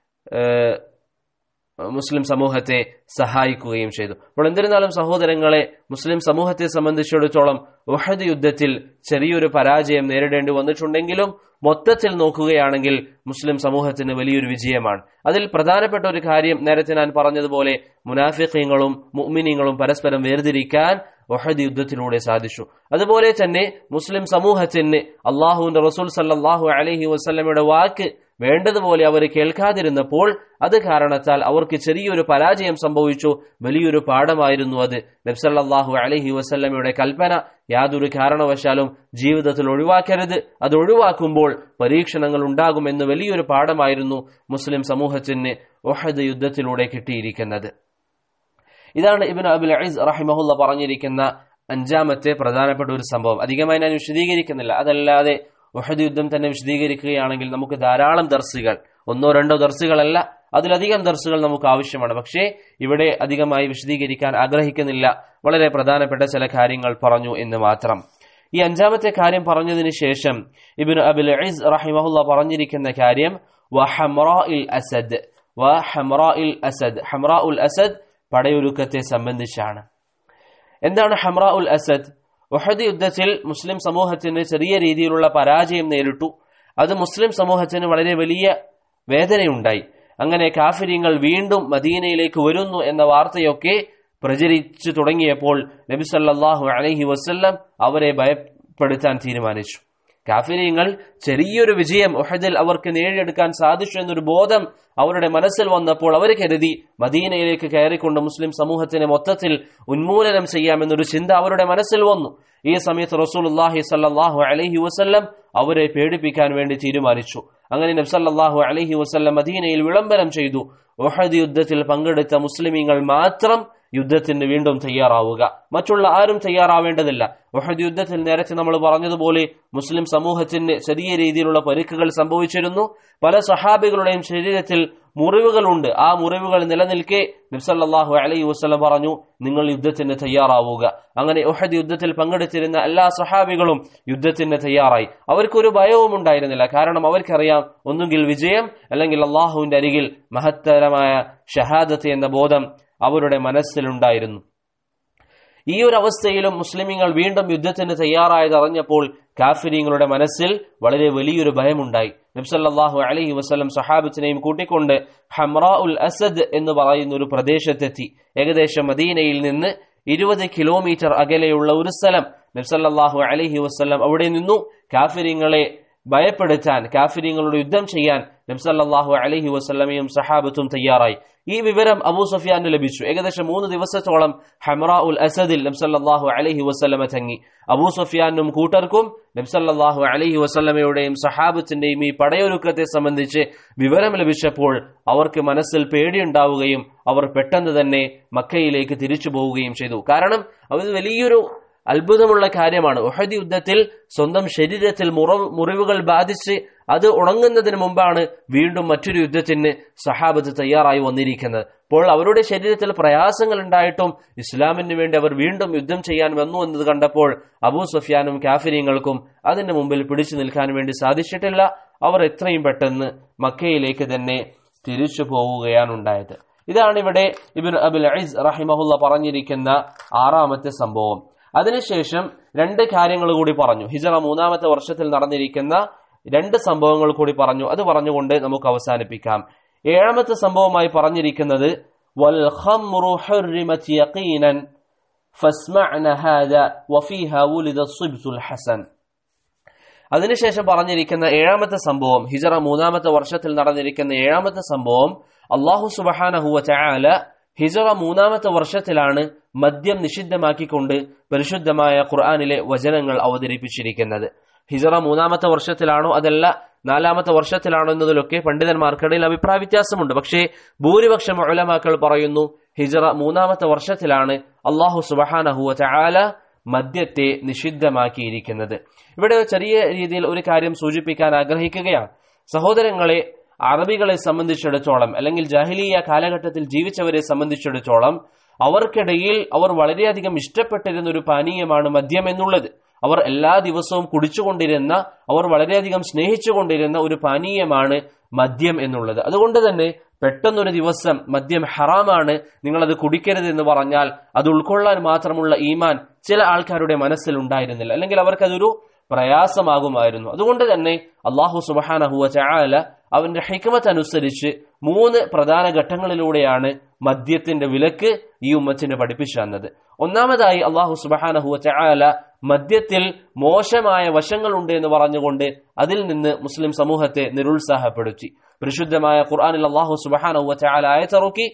മുസ്ലിം സമൂഹത്തെ സഹായിക്കുകയും ചെയ്തു അപ്പോൾ എന്നിരുന്നാലും സഹോദരങ്ങളെ മുസ്ലിം സമൂഹത്തെ സംബന്ധിച്ചിടത്തോളം ഉഹദ് യുദ്ധത്തിൽ ചെറിയൊരു പരാജയം നേരിടേണ്ടി വന്നിട്ടുണ്ടെങ്കിലും മൊത്തത്തിൽ നോക്കുകയാണെങ്കിൽ മുസ്ലിം സമൂഹത്തിന് വലിയൊരു വിജയമാണ് അതിൽ പ്രധാനപ്പെട്ട ഒരു കാര്യം നേരത്തെ ഞാൻ പറഞ്ഞതുപോലെ മുനാഫിഖീങ്ങളും മുഅ്മിനീങ്ങളും പരസ്പരം വേർതിരിക്കാൻ ഒഹദ് യുദ്ധത്തിലൂടെ സാധിച്ചു അതുപോലെ തന്നെ മുസ്ലിം സമൂഹത്തിന് അള്ളാഹുവിന്റെ റസൂൽ സല്ലാഹു അലഹി വസ്ലമയുടെ വാക്ക് വേണ്ടതുപോലെ അവർ കേൾക്കാതിരുന്നപ്പോൾ അത് കാരണത്താൽ അവർക്ക് ചെറിയൊരു പരാജയം സംഭവിച്ചു വലിയൊരു പാഠമായിരുന്നു അത് നബ്സല്ലാഹു അലഹി വസ്ല്ലമയുടെ കൽപ്പന യാതൊരു കാരണവശാലും ജീവിതത്തിൽ ഒഴിവാക്കരുത് അത് ഒഴിവാക്കുമ്പോൾ പരീക്ഷണങ്ങൾ ഉണ്ടാകുമെന്ന് വലിയൊരു പാഠമായിരുന്നു മുസ്ലിം സമൂഹത്തിന് ഒഹദ് യുദ്ധത്തിലൂടെ കിട്ടിയിരിക്കുന്നത് ഇതാണ് ഇബിൻ അബുൽ അയിസ് റഹിമഹുല്ല പറഞ്ഞിരിക്കുന്ന അഞ്ചാമത്തെ പ്രധാനപ്പെട്ട ഒരു സംഭവം അധികമായി ഞാൻ വിശദീകരിക്കുന്നില്ല അതല്ലാതെ ഉഹദ് യുദ്ധം തന്നെ വിശദീകരിക്കുകയാണെങ്കിൽ നമുക്ക് ധാരാളം ദർസുകൾ ഒന്നോ രണ്ടോ ദർസുകളല്ല അതിലധികം ദർസുകൾ നമുക്ക് ആവശ്യമാണ് പക്ഷേ ഇവിടെ അധികമായി വിശദീകരിക്കാൻ ആഗ്രഹിക്കുന്നില്ല വളരെ പ്രധാനപ്പെട്ട ചില കാര്യങ്ങൾ പറഞ്ഞു എന്ന് മാത്രം ഈ അഞ്ചാമത്തെ കാര്യം പറഞ്ഞതിന് ശേഷം ഇബിൻ അബുൽ അയിസ് റഹിമഹുല്ല പറഞ്ഞിരിക്കുന്ന കാര്യം Asad Asad Hamra ul Asad പടയൊരുക്കത്തെ സംബന്ധിച്ചാണ് എന്താണ് ഹംറാ ഉൽ അസദ് ഒഹദ് യുദ്ധത്തിൽ മുസ്ലിം സമൂഹത്തിന് ചെറിയ രീതിയിലുള്ള പരാജയം നേരിട്ടു അത് മുസ്ലിം സമൂഹത്തിന് വളരെ വലിയ വേദനയുണ്ടായി അങ്ങനെ കാഫിര്യങ്ങൾ വീണ്ടും മദീനയിലേക്ക് വരുന്നു എന്ന വാർത്തയൊക്കെ പ്രചരിച്ചു തുടങ്ങിയപ്പോൾ നബി സല്ലാഹു അലഹി വസ്ല്ലം അവരെ ഭയപ്പെടുത്താൻ തീരുമാനിച്ചു കാഫിര്യങ്ങൾ ചെറിയൊരു വിജയം ഒഹദിൽ അവർക്ക് നേടിയെടുക്കാൻ സാധിച്ചു എന്നൊരു ബോധം അവരുടെ മനസ്സിൽ വന്നപ്പോൾ അവർ കരുതി മദീനയിലേക്ക് കയറിക്കൊണ്ട് മുസ്ലിം സമൂഹത്തിനെ മൊത്തത്തിൽ ഉന്മൂലനം ചെയ്യാമെന്നൊരു ചിന്ത അവരുടെ മനസ്സിൽ വന്നു ഈ സമയത്ത് റസൂലുല്ലാഹി സല്ലാഹു അലഹി വസ്ല്ലം അവരെ പേടിപ്പിക്കാൻ വേണ്ടി തീരുമാനിച്ചു അങ്ങനെ നബ്സല്ലാഹു അലഹി വസ്ല്ലം മദീനയിൽ വിളംബരം ചെയ്തു ഒഹദ് യുദ്ധത്തിൽ പങ്കെടുത്ത മുസ്ലിമീങ്ങൾ മാത്രം യുദ്ധത്തിന് വീണ്ടും തയ്യാറാവുക മറ്റുള്ള ആരും തയ്യാറാവേണ്ടതില്ല ഒഹദ് യുദ്ധത്തിൽ നേരത്തെ നമ്മൾ പറഞ്ഞതുപോലെ മുസ്ലിം സമൂഹത്തിന് ചെറിയ രീതിയിലുള്ള പരിക്കുകൾ സംഭവിച്ചിരുന്നു പല സഹാബികളുടെയും ശരീരത്തിൽ മുറിവുകളുണ്ട് ആ മുറിവുകൾ നിലനിൽക്കെ നബ്സല്ലാഹു അലൈഹി വസ്ലം പറഞ്ഞു നിങ്ങൾ യുദ്ധത്തിന് തയ്യാറാവുക അങ്ങനെ ഒഹദ് യുദ്ധത്തിൽ പങ്കെടുത്തിരുന്ന എല്ലാ സഹാബികളും യുദ്ധത്തിന് തയ്യാറായി അവർക്കൊരു ഭയവും ഉണ്ടായിരുന്നില്ല കാരണം അവർക്കറിയാം ഒന്നുകിൽ വിജയം അല്ലെങ്കിൽ അള്ളാഹുവിന്റെ അരികിൽ മഹത്തരമായ ഷഹാദത്ത് എന്ന ബോധം അവരുടെ മനസ്സിലുണ്ടായിരുന്നു ഈ ഒരു അവസ്ഥയിലും മുസ്ലിമീങ്ങൾ വീണ്ടും യുദ്ധത്തിന് തയ്യാറായത് അറിഞ്ഞപ്പോൾ കാഫിരിങ്ങളുടെ മനസ്സിൽ വളരെ വലിയൊരു ഭയമുണ്ടായി നബ്സല്ലാഹു അലഹി വസ്ലം സഹാബത്തിനെയും കൂട്ടിക്കൊണ്ട് ഹംറാ ഉൽ അസദ് എന്ന് പറയുന്ന ഒരു പ്രദേശത്തെത്തി ഏകദേശം മദീനയിൽ നിന്ന് ഇരുപത് കിലോമീറ്റർ അകലെയുള്ള ഒരു സ്ഥലം നബ്സല്ലാഹു അലഹി വസ്ലം അവിടെ നിന്നു കാഫിരിങ്ങളെ ഭയപ്പെടുത്താൻ കാഫിര്യങ്ങളോട് യുദ്ധം ചെയ്യാൻ നബ്സല്ലാഹു അലഹി വസ്ലമയും സഹാബത്തും തയ്യാറായി ഈ വിവരം അബൂ സുഫിയാന് ലഭിച്ചു ഏകദേശം മൂന്ന് ദിവസത്തോളം ഹംറ ഉൽ അസദിൽ നബ്സല്ലാഹു അലഹി വസ്ലമ തങ്ങി അബൂ സുഫിയാനും കൂട്ടർക്കും നബ്സല്ലാഹു അലഹി വസ്ലമയുടെയും സഹാബത്തിന്റെയും ഈ പടയൊരുക്കത്തെ സംബന്ധിച്ച് വിവരം ലഭിച്ചപ്പോൾ അവർക്ക് മനസ്സിൽ പേടിയുണ്ടാവുകയും അവർ പെട്ടെന്ന് തന്നെ മക്കയിലേക്ക് തിരിച്ചു പോവുകയും ചെയ്തു കാരണം അത് വലിയൊരു അത്ഭുതമുള്ള കാര്യമാണ് ഉഹദ് യുദ്ധത്തിൽ സ്വന്തം ശരീരത്തിൽ മുറവ് മുറിവുകൾ ബാധിച്ച് അത് ഉണങ്ങുന്നതിന് മുമ്പാണ് വീണ്ടും മറ്റൊരു യുദ്ധത്തിന് സഹാബത്ത് തയ്യാറായി വന്നിരിക്കുന്നത് അപ്പോൾ അവരുടെ ശരീരത്തിൽ പ്രയാസങ്ങൾ ഉണ്ടായിട്ടും ഇസ്ലാമിന് വേണ്ടി അവർ വീണ്ടും യുദ്ധം ചെയ്യാൻ വന്നു എന്നത് കണ്ടപ്പോൾ അബൂ സുഫിയാനും കാഫിര്യങ്ങൾക്കും അതിന്റെ മുമ്പിൽ പിടിച്ചു നിൽക്കാൻ വേണ്ടി സാധിച്ചിട്ടില്ല അവർ എത്രയും പെട്ടെന്ന് മക്കയിലേക്ക് തന്നെ തിരിച്ചു പോവുകയാണ് ഉണ്ടായത് ഇതാണ് ഇവിടെ ഇബിൻ അബുൽ അയിസ് റഹിമഹുല്ല പറഞ്ഞിരിക്കുന്ന ആറാമത്തെ സംഭവം അതിനുശേഷം രണ്ട് കാര്യങ്ങൾ കൂടി പറഞ്ഞു ഹിജറ മൂന്നാമത്തെ വർഷത്തിൽ നടന്നിരിക്കുന്ന രണ്ട് സംഭവങ്ങൾ കൂടി പറഞ്ഞു അത് പറഞ്ഞുകൊണ്ട് നമുക്ക് അവസാനിപ്പിക്കാം ഏഴാമത്തെ സംഭവമായി പറഞ്ഞിരിക്കുന്നത് والخمر حرمت يقينا فاسمعنا هذا وفيها ولد الصبت الحسن അതിനുശേഷം പറഞ്ഞിരിക്കുന്ന ഏഴാമത്തെ സംഭവം ഹിജറ മൂന്നാമത്തെ വർഷത്തിൽ നടന്നിരിക്കുന്ന ഏഴാമത്തെ സംഭവം അള്ളാഹു സുബഹാനഹുവ ചായാല ഹിജറ മൂന്നാമത്തെ വർഷത്തിലാണ് മദ്യം നിഷിദ്ധമാക്കിക്കൊണ്ട് പരിശുദ്ധമായ ഖുർആാനിലെ വചനങ്ങൾ അവതരിപ്പിച്ചിരിക്കുന്നത് ഹിജറ മൂന്നാമത്തെ വർഷത്തിലാണോ അതല്ല നാലാമത്തെ വർഷത്തിലാണോ എന്നതിലൊക്കെ പണ്ഡിതന്മാർക്കിടയിൽ അഭിപ്രായ വ്യത്യാസമുണ്ട് പക്ഷേ ഭൂരിപക്ഷം ഉലമാക്കൾ പറയുന്നു ഹിജറ മൂന്നാമത്തെ വർഷത്തിലാണ് അള്ളാഹു സുബഹാനഹുവ ചായാല മദ്യത്തെ നിഷിദ്ധമാക്കിയിരിക്കുന്നത് ഇവിടെ ചെറിയ രീതിയിൽ ഒരു കാര്യം സൂചിപ്പിക്കാൻ ആഗ്രഹിക്കുകയാണ് സഹോദരങ്ങളെ അറബികളെ സംബന്ധിച്ചിടത്തോളം അല്ലെങ്കിൽ ജാഹിലിയ കാലഘട്ടത്തിൽ ജീവിച്ചവരെ സംബന്ധിച്ചിടത്തോളം അവർക്കിടയിൽ അവർ വളരെയധികം ഇഷ്ടപ്പെട്ടിരുന്ന ഒരു പാനീയമാണ് മദ്യം എന്നുള്ളത് അവർ എല്ലാ ദിവസവും കുടിച്ചുകൊണ്ടിരുന്ന അവർ വളരെയധികം സ്നേഹിച്ചുകൊണ്ടിരുന്ന ഒരു പാനീയമാണ് മദ്യം എന്നുള്ളത് അതുകൊണ്ട് തന്നെ പെട്ടെന്നൊരു ദിവസം മദ്യം ഹറാമാണ് നിങ്ങളത് കുടിക്കരുത് എന്ന് പറഞ്ഞാൽ അത് ഉൾക്കൊള്ളാൻ മാത്രമുള്ള ഈമാൻ ചില ആൾക്കാരുടെ മനസ്സിൽ ഉണ്ടായിരുന്നില്ല അല്ലെങ്കിൽ അവർക്കതൊരു പ്രയാസമാകുമായിരുന്നു അതുകൊണ്ട് തന്നെ അള്ളാഹു സുബഹാനഹുവ ചായാല അവന്റെ ഹിക്മത്ത് അനുസരിച്ച് മൂന്ന് പ്രധാന ഘട്ടങ്ങളിലൂടെയാണ് മദ്യത്തിന്റെ വിലക്ക് ഈ ഉമ്മത്തിന് പഠിപ്പിച്ചു തന്നത് ഒന്നാമതായി അള്ളാഹു സുബഹാനഹുവ ചായാല മദ്യത്തിൽ മോശമായ വശങ്ങളുണ്ട് എന്ന് പറഞ്ഞുകൊണ്ട് അതിൽ നിന്ന് മുസ്ലിം സമൂഹത്തെ നിരുത്സാഹപ്പെടുത്തി പരിശുദ്ധമായ ഖുർആാനിൽ അള്ളാഹു സുബഹാനഹുവ ചായാല ആയത്തിറക്കി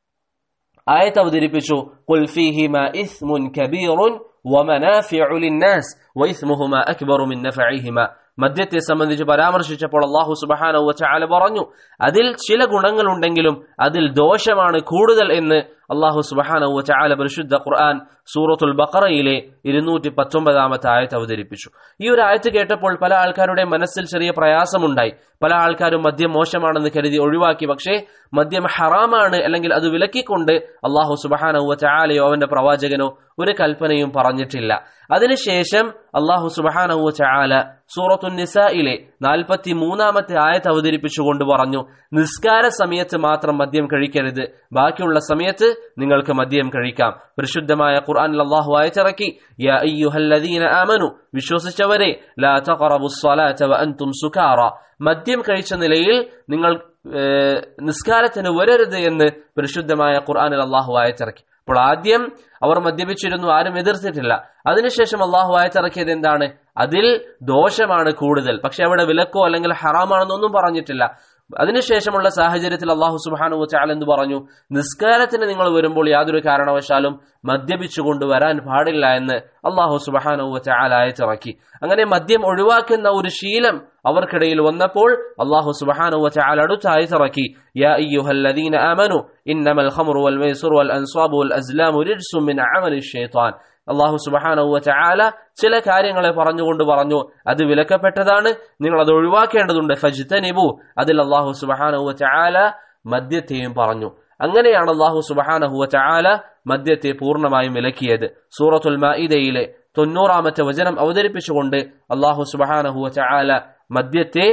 ആയത്ത് അവതരിപ്പിച്ചു "ഖുൽ ഫീഹിമ ഇസ്മുൻ കബീറുൻ വമനാഫിഉ ലിന്നാസ് വഇസ്മുഹുമ അക്ബറു മിൻ നഫഇഹിമ മദ്യത്തെ സംബന്ധിച്ച് പരാമർശിച്ചപ്പോൾ അള്ളാഹു സുബഹാനഹു വതആല പറഞ്ഞു അതിൽ ചില ഗുണങ്ങളുണ്ടെങ്കിലും അതിൽ ദോഷമാണ് കൂടുതൽ എന്ന് അള്ളാഹു സുബഹാനഹു വതആല പരിശുദ്ധ ഖുർആൻ സൂറത്തുൽ ബഖറയിലെ ഇരുന്നൂറ്റി പത്തൊമ്പതാമത്തെ ആയത്ത് അവതരിപ്പിച്ചു ഈ ഒരു ആയത്ത് കേട്ടപ്പോൾ പല ആൾക്കാരുടെ മനസ്സിൽ ചെറിയ പ്രയാസമുണ്ടായി പല ആൾക്കാരും മദ്യം മോശമാണെന്ന് കരുതി ഒഴിവാക്കി പക്ഷേ മദ്യം ഹറാമാണ് അല്ലെങ്കിൽ അത് വിലക്കിക്കൊണ്ട് അള്ളാഹു സുബഹാനഹു വതആലയോ അവന്റെ പ്രവാചകനോ ഒരു കൽപ്പനയും പറഞ്ഞിട്ടില്ല അതിനുശേഷം അള്ളാഹു സുബഹാനഹു വതആല സൂറത്തു നിസയിലെ നാൽപ്പത്തി മൂന്നാമത്തെ ആയത്ത് അവതരിപ്പിച്ചുകൊണ്ട് പറഞ്ഞു നിസ്കാര സമയത്ത് മാത്രം മദ്യം കഴിക്കരുത് ബാക്കിയുള്ള സമയത്ത് നിങ്ങൾക്ക് മദ്യം കഴിക്കാം പരിശുദ്ധമായ ഖുർആനിൽ അള്ളാഹു ആയത്തിറക്കി യാ അയ്യുഹല്ലദീന ആമനു വിശ്വസിച്ചവരെ ലാ തഖറബുസ് സ്വലാത വഅൻതും സുകാറ മദ്യം കഴിച്ച നിലയിൽ നിങ്ങൾ ഏഹ്, നിസ്കാരത്തിന് വരരുത് എന്ന് പരിശുദ്ധമായ ഖുർആനിൽ അള്ളാഹു ആയത്തിറക്കി അപ്പോൾ ആദ്യം അവർ മദ്യപിച്ചിരുന്നു ആരും എതിർത്തിട്ടില്ല അതിനുശേഷം അള്ളാഹു ആയത്തിറക്കിയത് എന്താണ് അതിൽ ദോഷമാണ് കൂടുതൽ പക്ഷെ അവിടെ വിലക്കോ അല്ലെങ്കിൽ ഹറാമാണെന്നൊന്നും പറഞ്ഞിട്ടില്ല അതിനുശേഷമുള്ള സാഹചര്യത്തിൽ അള്ളാഹു സുബാനു ചാൽ എന്ന് പറഞ്ഞു നിസ്കാരത്തിന് നിങ്ങൾ വരുമ്പോൾ യാതൊരു കാരണവശാലും മദ്യപിച്ചുകൊണ്ട് വരാൻ പാടില്ല എന്ന് അള്ളാഹു സുബാനു ചാൽ അയച്ചിറക്കി അങ്ങനെ മദ്യം ഒഴിവാക്കുന്ന ഒരു ശീലം അവർക്കിടയിൽ വന്നപ്പോൾ അള്ളാഹു സുബാനു ചാൽ അടുത്ത് അയച്ചിറക്കി യാ അയ്യുഹല്ലദീന ആമനു ഇന്നമൽ ഖമറു വൽ മൈസുറു വൽ അൻസ്വാബു വൽ അസ്ലാമു റിജ്സും മിൻ അമലി ശൈത്താൻ അള്ളാഹു സുബഹാനഹു ചാല ചില കാര്യങ്ങളെ പറഞ്ഞുകൊണ്ട് പറഞ്ഞു അത് വിലക്കപ്പെട്ടതാണ് നിങ്ങൾ അത് ഒഴിവാക്കേണ്ടതുണ്ട് ഫജ്തനിബു അതിൽ അള്ളാഹു സുബഹാനഹു ചാല മദ്യത്തെയും പറഞ്ഞു അങ്ങനെയാണ് അള്ളാഹു സുബഹാനഹു ചാല മദ്യത്തെ പൂർണ്ണമായും വിലക്കിയത് സൂറത്തുൽ മാഇദയിലെ തൊണ്ണൂറാമത്തെ വചനം അവതരിപ്പിച്ചുകൊണ്ട് അള്ളാഹു സുബഹാനഹു ചാല മദ്യത്തെ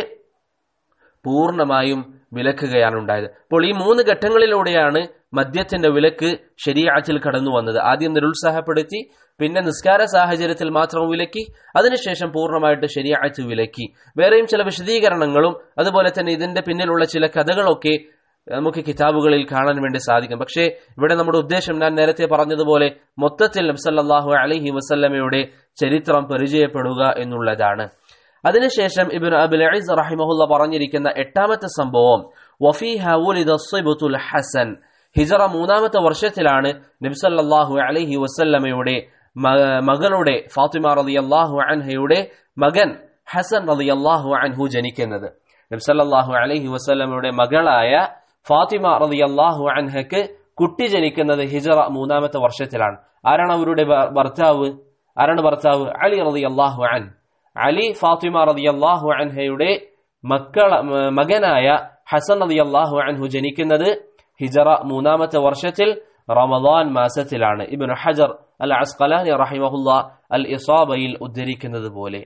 പൂർണ്ണമായും വിലക്കുകയാണ് ഉണ്ടായത് അപ്പോൾ ഈ മൂന്ന് ഘട്ടങ്ങളിലൂടെയാണ് മദ്യത്തിന്റെ വിലക്ക് ശരീരത്തിൽ കടന്നു വന്നത് ആദ്യം നിരുത്സാഹപ്പെടുത്തി പിന്നെ നിസ്കാര സാഹചര്യത്തിൽ മാത്രം വിലക്കി അതിനുശേഷം പൂർണ്ണമായിട്ട് ശരിയാഴ്ച വിലക്കി വേറെയും ചില വിശദീകരണങ്ങളും അതുപോലെ തന്നെ ഇതിന്റെ പിന്നിലുള്ള ചില കഥകളൊക്കെ നമുക്ക് കിതാബുകളിൽ കാണാൻ വേണ്ടി സാധിക്കും പക്ഷേ ഇവിടെ നമ്മുടെ ഉദ്ദേശം ഞാൻ നേരത്തെ പറഞ്ഞതുപോലെ മൊത്തത്തിൽ നബ്സല്ലാഹു അലഹി വസല്ലമയുടെ ചരിത്രം പരിചയപ്പെടുക എന്നുള്ളതാണ് അതിനുശേഷം ഇബിൻ അബുൽ അയിസ് റഹിമഹുല്ല പറഞ്ഞിരിക്കുന്ന എട്ടാമത്തെ സംഭവം വഫീഹ ഉലിദ സിബ്തുൽ ഹസൻ ഹിജറ മൂന്നാമത്തെ വർഷത്തിലാണ് നബ്സല്ലാഹു അലൈഹി വസല്ലമയുടെ മകളുടെ ഫാത്തിമ റളിയല്ലാഹു അൻഹയുടെ മകൻ ഹസൻ റളിയല്ലാഹു അൻഹു ജനിക്കുന്നത് നബ്സല്ലാഹു അലൈഹി വസല്ലമയുടെ മകളായ ഫാത്തിമ റളിയല്ലാഹു അൻഹക്ക് കുട്ടി ജനിക്കുന്നത് ഹിജറ മൂന്നാമത്തെ വർഷത്തിലാണ് ആരാണ് അവരുടെ ഭർത്താവ് ആരാണ് ഭർത്താവ് അലി റളിയല്ലാഹു അൻ അലി ഫാത്തിമ റളിയല്ലാഹു അൻഹയുടെ മക്കള മകനായ ഹസൻ റളിയല്ലാഹു അൻഹു ജനിക്കുന്നത് ഹിജറ മൂന്നാമത്തെ വർഷത്തിൽ റമദാൻ മാസത്തിലാണ് ഇബ്നു ഹജർ അൽ അസ്കലാനി റഹിമഹുല്ല അൽ ഇസാബയിൽ ഉദ്ധരിക്കുന്നത് പോലെ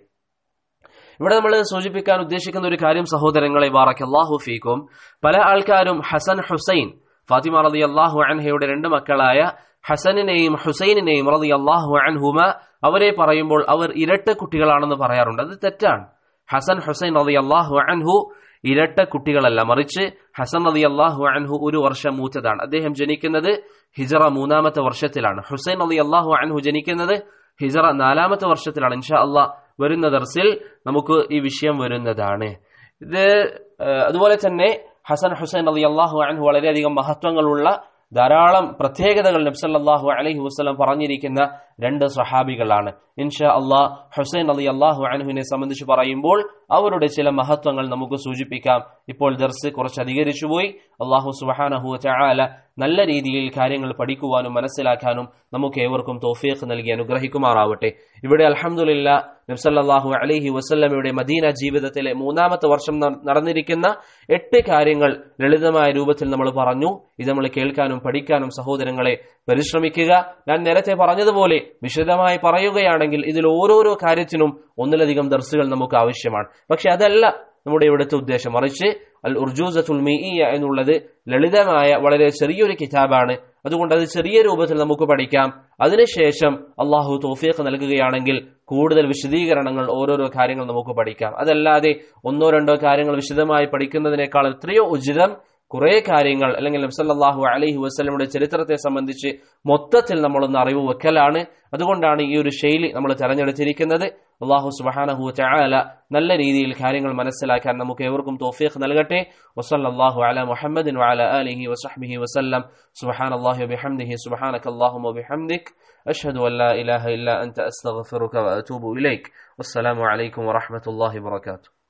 ഇവിടെ നമ്മൾ സൂചിപ്പിക്കാൻ ഉദ്ദേശിക്കുന്ന ഒരു കാര്യം സഹോദരങ്ങളെ ബാറക്കല്ലാഹു ഫീക്കും പല ആൾക്കാരും ഹസൻ ഹുസൈൻ ഫാത്തിമ റതി അള്ളാഹു അൻഹയുടെ രണ്ട് മക്കളായ ഹസനിനെയും ഹുസൈനിനെയും റതി അള്ളാഹു അൻഹുമ അവരെ പറയുമ്പോൾ അവർ ഇരട്ട കുട്ടികളാണെന്ന് പറയാറുണ്ട് അത് തെറ്റാണ് ഹസൻ ഹുസൈൻ റതി അള്ളാഹു അൻഹു ഇരട്ട കുട്ടികളല്ല മറിച്ച് ഹസൻ റതി അള്ളാഹു അൻഹു ഒരു വർഷം മൂത്തതാണ് അദ്ദേഹം ജനിക്കുന്നത് ഹിജറ മൂന്നാമത്തെ വർഷത്തിലാണ് ഹുസൈൻ റതി അള്ളാഹു അൻഹു ജനിക്കുന്നത് ഹിജറ നാലാമത്തെ വർഷത്തിലാണ് ഇൻഷാ അള്ളാഹ് വരുന്ന ദർസിൽ നമുക്ക് ഈ വിഷയം വരുന്നതാണ് ഇത് അതുപോലെ തന്നെ ഹസൻ ഹുസൈൻ അലി അള്ളാഹു അൻഹു വളരെയധികം മഹത്വങ്ങളുള്ള ധാരാളം പ്രത്യേകതകൾ നബ്സല്ലാഹു അലൈഹി വസ്ലം പറഞ്ഞിരിക്കുന്ന രണ്ട് സഹാബികളാണ് ഇൻഷാ അള്ളാഹ് ഹുസൈൻ അലി അള്ളാഹു അൻഹുവിനെ സംബന്ധിച്ച് പറയുമ്പോൾ അവരുടെ ചില മഹത്വങ്ങൾ നമുക്ക് സൂചിപ്പിക്കാം ഇപ്പോൾ ദർസ് കുറച്ച് അധികരിച്ചുപോയി അള്ളാഹു സുബാനഹു ചാല നല്ല രീതിയിൽ കാര്യങ്ങൾ പഠിക്കുവാനും മനസ്സിലാക്കാനും നമുക്ക് ഏവർക്കും തോഫീഖ് നൽകി അനുഗ്രഹിക്കുമാറാവട്ടെ ഇവിടെ അലഹമുല്ല നബ്സല്ലാഹു അലൈഹി വസ്ല്ലമയുടെ മദീന ജീവിതത്തിലെ മൂന്നാമത്തെ വർഷം നടന്നിരിക്കുന്ന എട്ട് കാര്യങ്ങൾ ലളിതമായ രൂപത്തിൽ നമ്മൾ പറഞ്ഞു ഇത് നമ്മൾ കേൾക്കാനും പഠിക്കാനും സഹോദരങ്ങളെ പരിശ്രമിക്കുക ഞാൻ നേരത്തെ പറഞ്ഞതുപോലെ വിശദമായി പറയുകയാണെങ്കിൽ ഇതിൽ ഓരോരോ കാര്യത്തിനും ഒന്നിലധികം ദർസുകൾ നമുക്ക് ആവശ്യമാണ് പക്ഷെ അതല്ല നമ്മുടെ ഇവിടുത്തെ ഉദ്ദേശം മറിച്ച് അൽ ഉർജൂസത്തുൽ മീഇയ എന്നുള്ളത് ലളിതമായ വളരെ ചെറിയൊരു കിതാബാണ് അതുകൊണ്ട് അത് ചെറിയ രൂപത്തിൽ നമുക്ക് പഠിക്കാം അതിനുശേഷം അള്ളാഹു തോഫീഖ് നൽകുകയാണെങ്കിൽ കൂടുതൽ വിശദീകരണങ്ങൾ ഓരോരോ കാര്യങ്ങൾ നമുക്ക് പഠിക്കാം അതല്ലാതെ ഒന്നോ രണ്ടോ കാര്യങ്ങൾ വിശദമായി പഠിക്കുന്നതിനേക്കാൾ എത്രയോ ഉചിതം കുറെ കാര്യങ്ങൾ അല്ലെങ്കിൽ നബ്സല്ലാഹു അലൈഹി വസ്ലമിയുടെ ചരിത്രത്തെ സംബന്ധിച്ച് മൊത്തത്തിൽ നമ്മളൊന്ന് അറിവ് വെക്കലാണ് അതുകൊണ്ടാണ് ഈ ഒരു ശൈലി നമ്മൾ തെരഞ്ഞെടുത്തിരിക്കുന്നത് അള്ളാഹു സുബാനഹു ചാല നല്ല രീതിയിൽ കാര്യങ്ങൾ മനസ്സിലാക്കാൻ നമുക്ക് ഏവർക്കും തോഫീഖ് നൽകട്ടെ വസല്ലാഹു അല മുഹമ്മദിൻ വഅല ആലിഹി വസഹ്ബിഹി വസല്ലം സുബ്ഹാന അല്ലാഹി വബിഹംദിഹി സുബ്ഹാനക അല്ലാഹുമ്മ വബിഹംദിക് അഷ്ഹദു അൻ ലാ ഇലാഹ ഇല്ല അൻത അസ്തഗ്ഫിറുക വഅതൂബു ഇലൈക് വസ്സലാമു അലൈക്കും വറഹ്മത്തുള്ളാഹി വബറകാതുഹു